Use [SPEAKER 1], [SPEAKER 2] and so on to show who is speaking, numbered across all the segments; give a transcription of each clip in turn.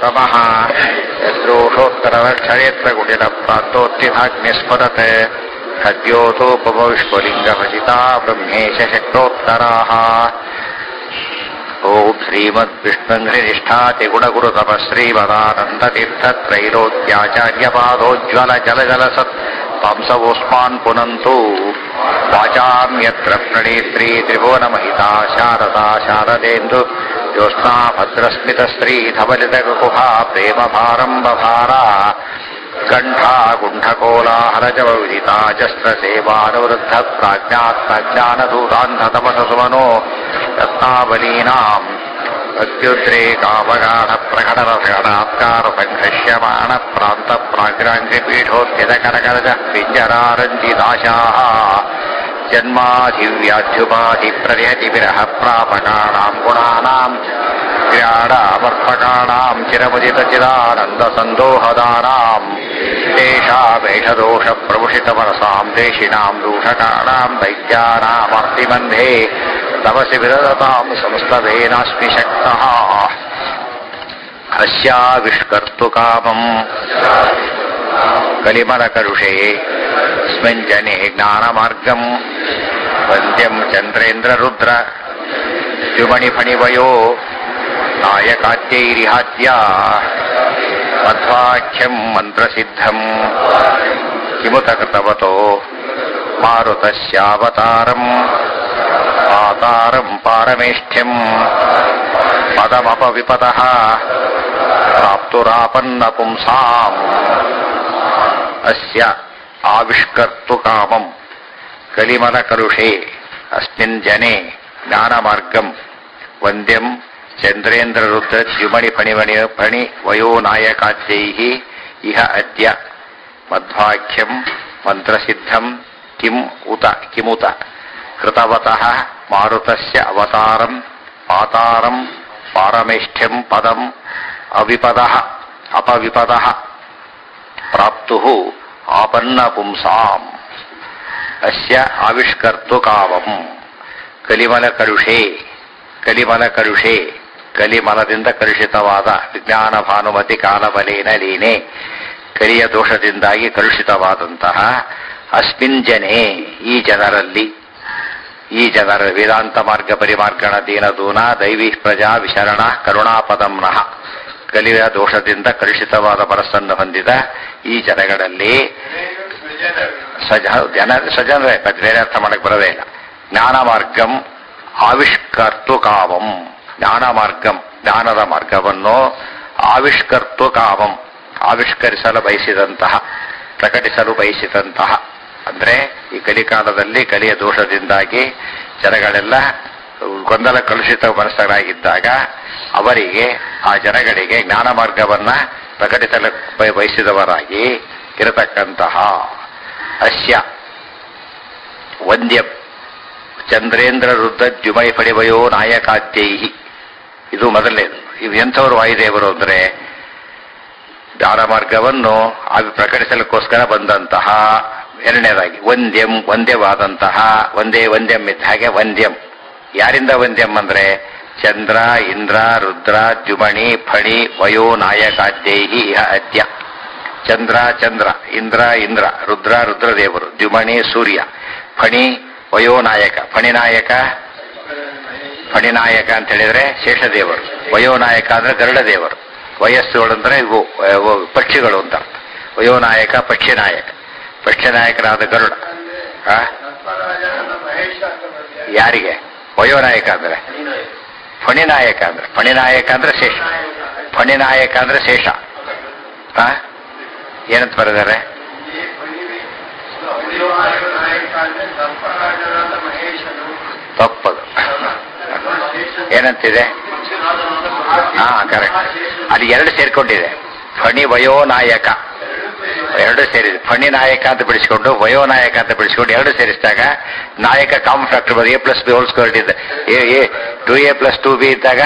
[SPEAKER 1] तमः यद्रोषोत्तरक्षरेत्रकुटिलप्रान्तोत्थिधाग्निस्फुरत् हद्योतोपमविष्पलिङ्गभजिता ब्रह्मेश शक्रोत्तराः ॐ श्रीमद्विष्णुङ्घ्रिनिष्ठातिगुणगुरुतपः श्रीमदानन्दतीर्थत्रैलोक्याचार्यपादोज्ज्वल पांसवोऽस्मान् पुनन्तु वाचाम् यत्र प्रणेत्री त्रिभुवनमहिता शारदा शारदेन्दु ज्योत्स्ना भद्रस्मितश्रीधवलितकुहा प्रेमभारम्बभारा कण्ठा गुण्ठकोलाहलजवविदिता जस्त्रसेवानुवृद्ध प्राज्ञात्मज्ञानधूतान्धतमसुमनो रत्नावलीनाम् अत्युद्रेकावगाढप्रकटरसगणात्कार सङ्घर्ष्यमाणप्रान्तप्राग्राङ्गिपीठोत्थितकरकरजः पिञ्जरारञ्जिदाशाः जन्माधिव्याध्युपाधिप्रर्यति विरह प्रापकाणाम् गुणानाम् क्रीडामर्पकाणाम् चिरमुदितचिदानन्दसन्दोहदानाम् तेषामेषदोषप्रमुषितमनसाम् देशिनाम् दूषकाणाम् दैत्यानामर्तिबन्धे तपसि विदधताम् संस्तवेनास्मि शक्तः अस्याविष्कर्तुकामम् कलिमलकरुषे स्मिन् जने ज्ञानमार्गम् वन्द्यम् चन्द्रेन्द्ररुद्र द्युमणिफणिवयो नायकाद्यैरिहाद्या मध्वाख्यम् मन्त्रसिद्धम् किमुत कृतवतो मारुतस्यावतारम् आतारम् पारमेष्ठ्यम् पदमपविपतः प्राप्तुरापन्नपुंसाम् अस्य आविष्कर्तुकामम् कलिमलकलुषे अस्मिन् जने ज्ञानमार्गम् वन्द्यम् चन्द्रेन्द्ररुद्रद्युमणिफणिवणि फणि वयोनायकाद्यैः इह अद्य मध्वाख्यम् मन्त्रसिद्धम् किम् उत किमुत कृतवतः मारुतस्य अवतारम् पातारम् पारमेष्ठ्यम् पदम् अविपदः अपविपदः प्राप्तुः आपन्नपुंसाम् ಅಸ್ಯ ಆವಿಷ್ಕರ್ತುಕಾವಂ ಕಲಿಮಲಕಲುಷೆ ಕಲಿಮಲಕಲುಷೆ ಕಲಿಮಲದಿಂದ ಕಲುಷಿತವಾದ ವಿಜ್ಞಾನ ಭಾನುಮತಿ ಕಾಲಬಲೇನ ಲೀನೆ ಕಲಿಯ ದೋಷದಿಂದಾಗಿ ಕಲುಷಿತವಾದಂತಹ ಅಸ್ಮಿನ್ ಜನೆ ಈ ಜನರಲ್ಲಿ ಈ ಜನರ ವೇದಾಂತ ಮಾರ್ಗ ಪರಿಮಾರ್ಗಣ ದೀನದೂನ ದೈವಿ ಪ್ರಜಾ ವಿಶರಣ ಕರುಣಾಪದಂನಃ ಕಲಿಯ ದೋಷದಿಂದ ಕಲುಷಿತವಾದ ಮನಸ್ಸನ್ನು ಹೊಂದಿದ ಈ ಜನಗಳಲ್ಲಿ ಸಜ ಜನ ಸಜನರೇ ಮತ್ತೆ ಬೇರೆ ಅರ್ಥ ಮಾಡಕ್ ಬರೋದೇ ಇಲ್ಲ ಜ್ಞಾನ ಮಾರ್ಗಂ ಆವಿಷ್ಕರ್ತು ಕಾಮಂ ಜ್ಞಾನ ಮಾರ್ಗಂ ಜ್ಞಾನದ ಮಾರ್ಗವನ್ನು ಆವಿಷ್ಕರ್ತು ಕಾಮಂ ಆವಿಷ್ಕರಿಸಲು ಬಯಸಿದಂತಹ ಪ್ರಕಟಿಸಲು ಬಯಸಿದಂತಹ ಅಂದ್ರೆ ಈ ಕಲಿಕಾಲದಲ್ಲಿ ಕಲಿಯ ದೋಷದಿಂದಾಗಿ ಜನಗಳೆಲ್ಲ ಗೊಂದಲ ಕಲುಷಿತ ಮನಸ್ಸರಾಗಿದ್ದಾಗ ಅವರಿಗೆ ಆ ಜನಗಳಿಗೆ ಜ್ಞಾನ ಮಾರ್ಗವನ್ನ ಪ್ರಕಟಿಸಲು ಬಯಸಿದವರಾಗಿ ಇರತಕ್ಕಂತಹ ಅಸ್ಯ ವಂದ್ಯ ಚಂದ್ರೇಂದ್ರ ರುದ್ರ ದ್ಯುಮೈ ಪಡಿವಯೋ ನಾಯಕಾದ್ಯೈ ಇದು ಮೊದಲನೇದು ಇವು ಎಂಥವರು ವಾಯುದೇವರು ಅಂದ್ರೆ ಜ್ಞಾನ ಮಾರ್ಗವನ್ನು ಅದು ಪ್ರಕಟಿಸಲಿಕ್ಕೋಸ್ಕರ ಬಂದಂತಹ ಎರಡನೇದಾಗಿ ವಂದ್ಯಂ ವಂದ್ಯವಾದಂತಹ ಒಂದೇ ವಂದ್ಯಂ ಇದ್ದ ಹಾಗೆ ವಂದ್ಯಂ ಯಾರಿಂದ ವಂದ್ಯಂ ಅಂದ್ರೆ ಚಂದ್ರ ಇಂದ್ರ ರುದ್ರ ದ್ಯುಮಣಿ ಫಣಿ ವಯೋ ನಾಯಕಾದ್ಯೈಹಿ ಇಹ ಅದ್ಯ ಚಂದ್ರ ಚಂದ್ರ ಇಂದ್ರ ಇಂದ್ರ ರುದ್ರ ರುದ್ರದೇವರು ದ್ಯುಮಣಿ ಸೂರ್ಯ ಫಣಿ ವಯೋನಾಯಕ ಫಣಿನಾಯಕ ಫಣಿನಾಯಕ ಅಂತ ಹೇಳಿದ್ರೆ ಶೇಷದೇವರು ವಯೋನಾಯಕ ಅಂದ್ರೆ ಗರುಡ ದೇವರು ವಯಸ್ಸುಗಳು ಅಂದ್ರೆ ಇವು ಇವು ಪಕ್ಷಿಗಳು ಅಂತ ಅರ್ಥ ವಯೋನಾಯಕ ಪಕ್ಷಿನಾಯಕ ಪಕ್ಷಿನಾಯಕರಾದ ಗರುಡ ಆ? ಯಾರಿಗೆ ವಯೋನಾಯಕ ಅಂದ್ರೆ ಫಣಿನಾಯಕ ಅಂದ್ರೆ ಫಣಿನಾಯಕ ಅಂದ್ರೆ ಶೇಷ ಫಣಿನಾಯಕ ಅಂದ್ರೆ ಶೇಷ ಆ? ಏನಂತ ಬರೆದಾರೆ ತಪ್ಪದು ಏನಂತಿದೆ ಹಾ ಕರೆಕ್ಟ್ ಅಲ್ಲಿ ಎರಡು ಸೇರ್ಕೊಂಡಿದೆ ಫಣಿ ವಯೋನಾಯಕ ಎರಡು ಸೇರಿದೆ ಫಣಿ ನಾಯಕ ಅಂತ ಬಿಡಿಸ್ಕೊಂಡು ವಯೋನಾಯಕ ಅಂತ ಬಿಡಿಸ್ಕೊಂಡು ಎರಡು ಸೇರಿಸಿದಾಗ ನಾಯಕ ಕಾಮನ್ ಫ್ಯಾಕ್ಟರ್ ಬರೋದು A plus B whole square ಇದೆ A A two A plus two B ಇದ್ದಾಗ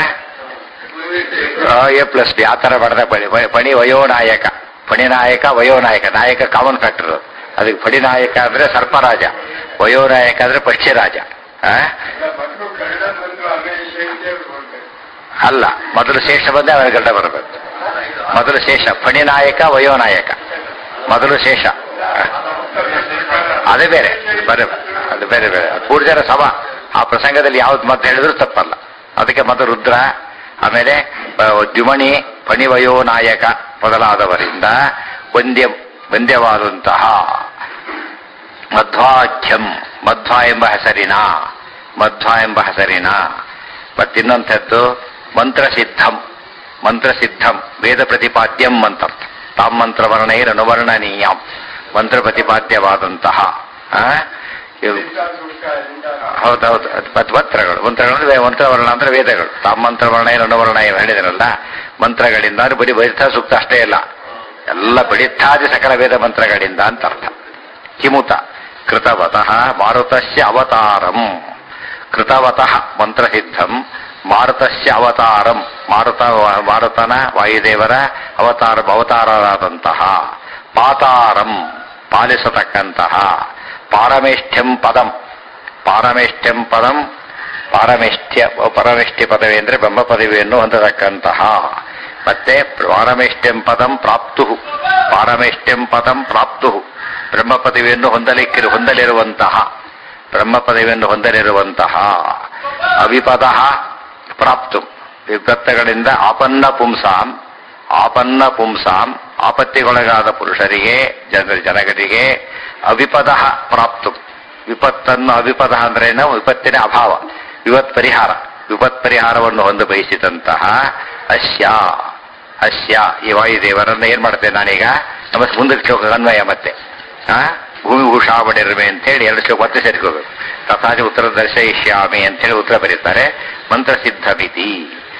[SPEAKER 1] ಎ ಪ್ಲಸ್ ಬಿ ಆ ತರ ಬರೆದ ಪಣಿ ಪಣಿ ವಯೋನಾಯಕ ಫಣಿನಾಯಕ ವಯೋನಾಯಕ ನಾಯಕ ಕಾಮನ್ ಫ್ಯಾಕ್ಟರ್ ಅದಕ್ಕೆ ಫಣಿನಾಯಕ ಅಂದ್ರೆ ಸರ್ಪರಾಜ ವಯೋನಾಯಕ ಅಂದ್ರೆ ಪಕ್ಷಿರಾಜ ಆ? ಅಲ್ಲ ಮೊದಲು ಶೇಷ ಬಂದೆ ಅವನ ಗಡ್ಡ ಬರಬೇಕು ಮೊದಲು ಶೇಷ ಫಣಿನಾಯಕ ವಯೋನಾಯಕ ಮೊದಲು ಶೇಷ ಅದೇ ಬೇರೆ ಬರೆ ಅದು ಬೇರೆ ಬೇರೆ ಮೂರು ಜನ ಸಮ ಆ ಪ್ರಸಂಗದಲ್ಲಿ ಯಾವ್ದು ಮತ್ತೆ ಹೇಳಿದ್ರು ತಪ್ಪಲ್ಲ ಅದಕ್ಕೆ ಮೊದಲು ರುದ್ರ ಆಮೇಲೆ ಆ, ದ್ಯುಮಣಿ ಫಣಿವಯೋನಾಯಕ ಮೊದಲಾದವರಿಂದ ವಂದ್ಯ ವಂದ್ಯವಾದಂತಹ ಮಧ್ವಾಖ್ಯಂ ಮಧ್ವ ಎಂಬ ಹೆಸರಿನ ಮಧ್ವ ಎಂಬ ಹೆಸರಿನ ಮತ್ತಿನ್ನೊಂಥದ್ದು ಮಂತ್ರಸಿದ್ಧಂ ಮಂತ್ರಸಿದ್ಧಂ ವೇದ ಪ್ರತಿಪಾದ್ಯಂ ಮಂತರ್ಥ ತಾಂ ಮಂತ್ರವರ್ಣೈರನುವರ್ಣನೀಯಂ ಮಂತ್ರ ಪ್ರತಿಪಾದ್ಯವಾದಂತಹ ಆ? ಇವು- ಹೌದೌದು ಅದು ಮತ್ ಮಂತ್ರಗಳು ಮಂತ್ರಗಳು ಅಂದ್ರೆ ಮಂತ್ರವರ್ಣ ಅಂದ್ರೆ ವೇದಗಳು ತಾಂ ಮಂತ್ರವರ್ಣ ಏನು ಅನುವರ್ಣ ಏನು ಹೇಳಿದ್ರಲ್ಲ ಮಂತ್ರಗಳಿಂದ ಅಂದ್ರೆ ಬರೀ ಬರಿತಾ ಸೂಕ್ತ ಅಷ್ಟೇ ಇಲ್ಲ ಎಲ್ಲ ಬಡಿತಾದಿ ಸಕಲ ವೇದ ಮಂತ್ರಗಳಿಂದ ಅಂತ ಅರ್ಥ ಕಿಮುತ ಕೃತವತಃ ಮಾರುತಸ್ಯ ಅವತಾರಂ ಕೃತವತಃ ಮಂತ್ರಸಿದ್ಧಂ ಮಾರುತಸ್ಯ ಅವತಾರಂ ಮಾರುತ ಮಾರುತನ ವಾಯುದೇವರ ಅವತಾರ ಅವತಾರರಾದಂತಹ ಪಾತಾರಂ ಪಾಲಿಸತಕ್ಕಂತಹ ಪಾರಮೇಷ್ಠ್ಯಂ ಪದಂ ಪಾರಮೇಷ್ಠ್ಯಂ ಪದಂ ಪಾರಮೇಷ್ಠ್ಯ ಪರಮೇಷ್ಠ್ಯ ಪದವಿ ಅಂದ್ರೆ ಬ್ರಹ್ಮ ಪದವಿಯನ್ನು ಹೊಂದತಕ್ಕಂತಹ ಮತ್ತೆ ಪಾರಮೇಷ್ಠ್ಯಂ ಪದಂ ಪ್ರಾಪ್ತು ಪಾರಮೇಷ್ಠ್ಯಂ ಪದಂ ಪ್ರಾಪ್ತು ಬ್ರಹ್ಮ ಪದವಿಯನ್ನು ಹೊಂದಲಿಕ್ಕೆ ಹೊಂದಲಿರುವಂತಹ ಬ್ರಹ್ಮ ಪದವಿಯನ್ನು ಹೊಂದಲಿರುವಂತಹ ಅವಿಪದ ಪ್ರಾಪ್ತು ವಿಪತ್ತಗಳಿಂದ ಆಪನ್ನ ಪುಂಸಾಂ ಆಪನ್ನ ಪುಂಸಾಂ ಆಪತ್ತಿಗೊಳಗಾದ ಪುರುಷರಿಗೆ ಜನ ಜನಗಳಿಗೆ ಅವಿಪದ ಪ್ರಾಪ್ತು ವಿಪತ್ತನ್ನು ಅವಿಪದ ಅಂದ್ರೇನು ವಿಪತ್ತಿನ ಅಭಾವ ವಿಪತ್ ಪರಿಹಾರ ವಿಪತ್ ಪರಿಹಾರವನ್ನು ಹೊಂದ ಬಯಸಿದಂತಹ ಅಸ್ಯ ಅಸ್ಯ ಈ ವಾಯುದೇವರನ್ನ ಏನ್ ಮಾಡ್ತೇನೆ ನಾನೀಗ ನಮಸ್ ಮುಂದಕ್ಕೆ ಶ್ಲೋಕ ಅನ್ವಯ ಮತ್ತೆ ಆ ಭೂಮಿ ಭೂಷಾವಣಿರ್ಮೆ ಅಂತ ಹೇಳಿ ಎರಡು ಶ್ಲೋಕ ಮತ್ತೆ ಸೇರ್ಕೋಬೇಕು ತಥಾಚ ಉತ್ತರ ದರ್ಶಯಿಷ್ಯಾಮಿ ಅಂತ ಹೇಳಿ ಉತ್ತರ ಬರೀತಾರೆ ಮಂತ್ರಸಿದ್ಧಮಿತಿ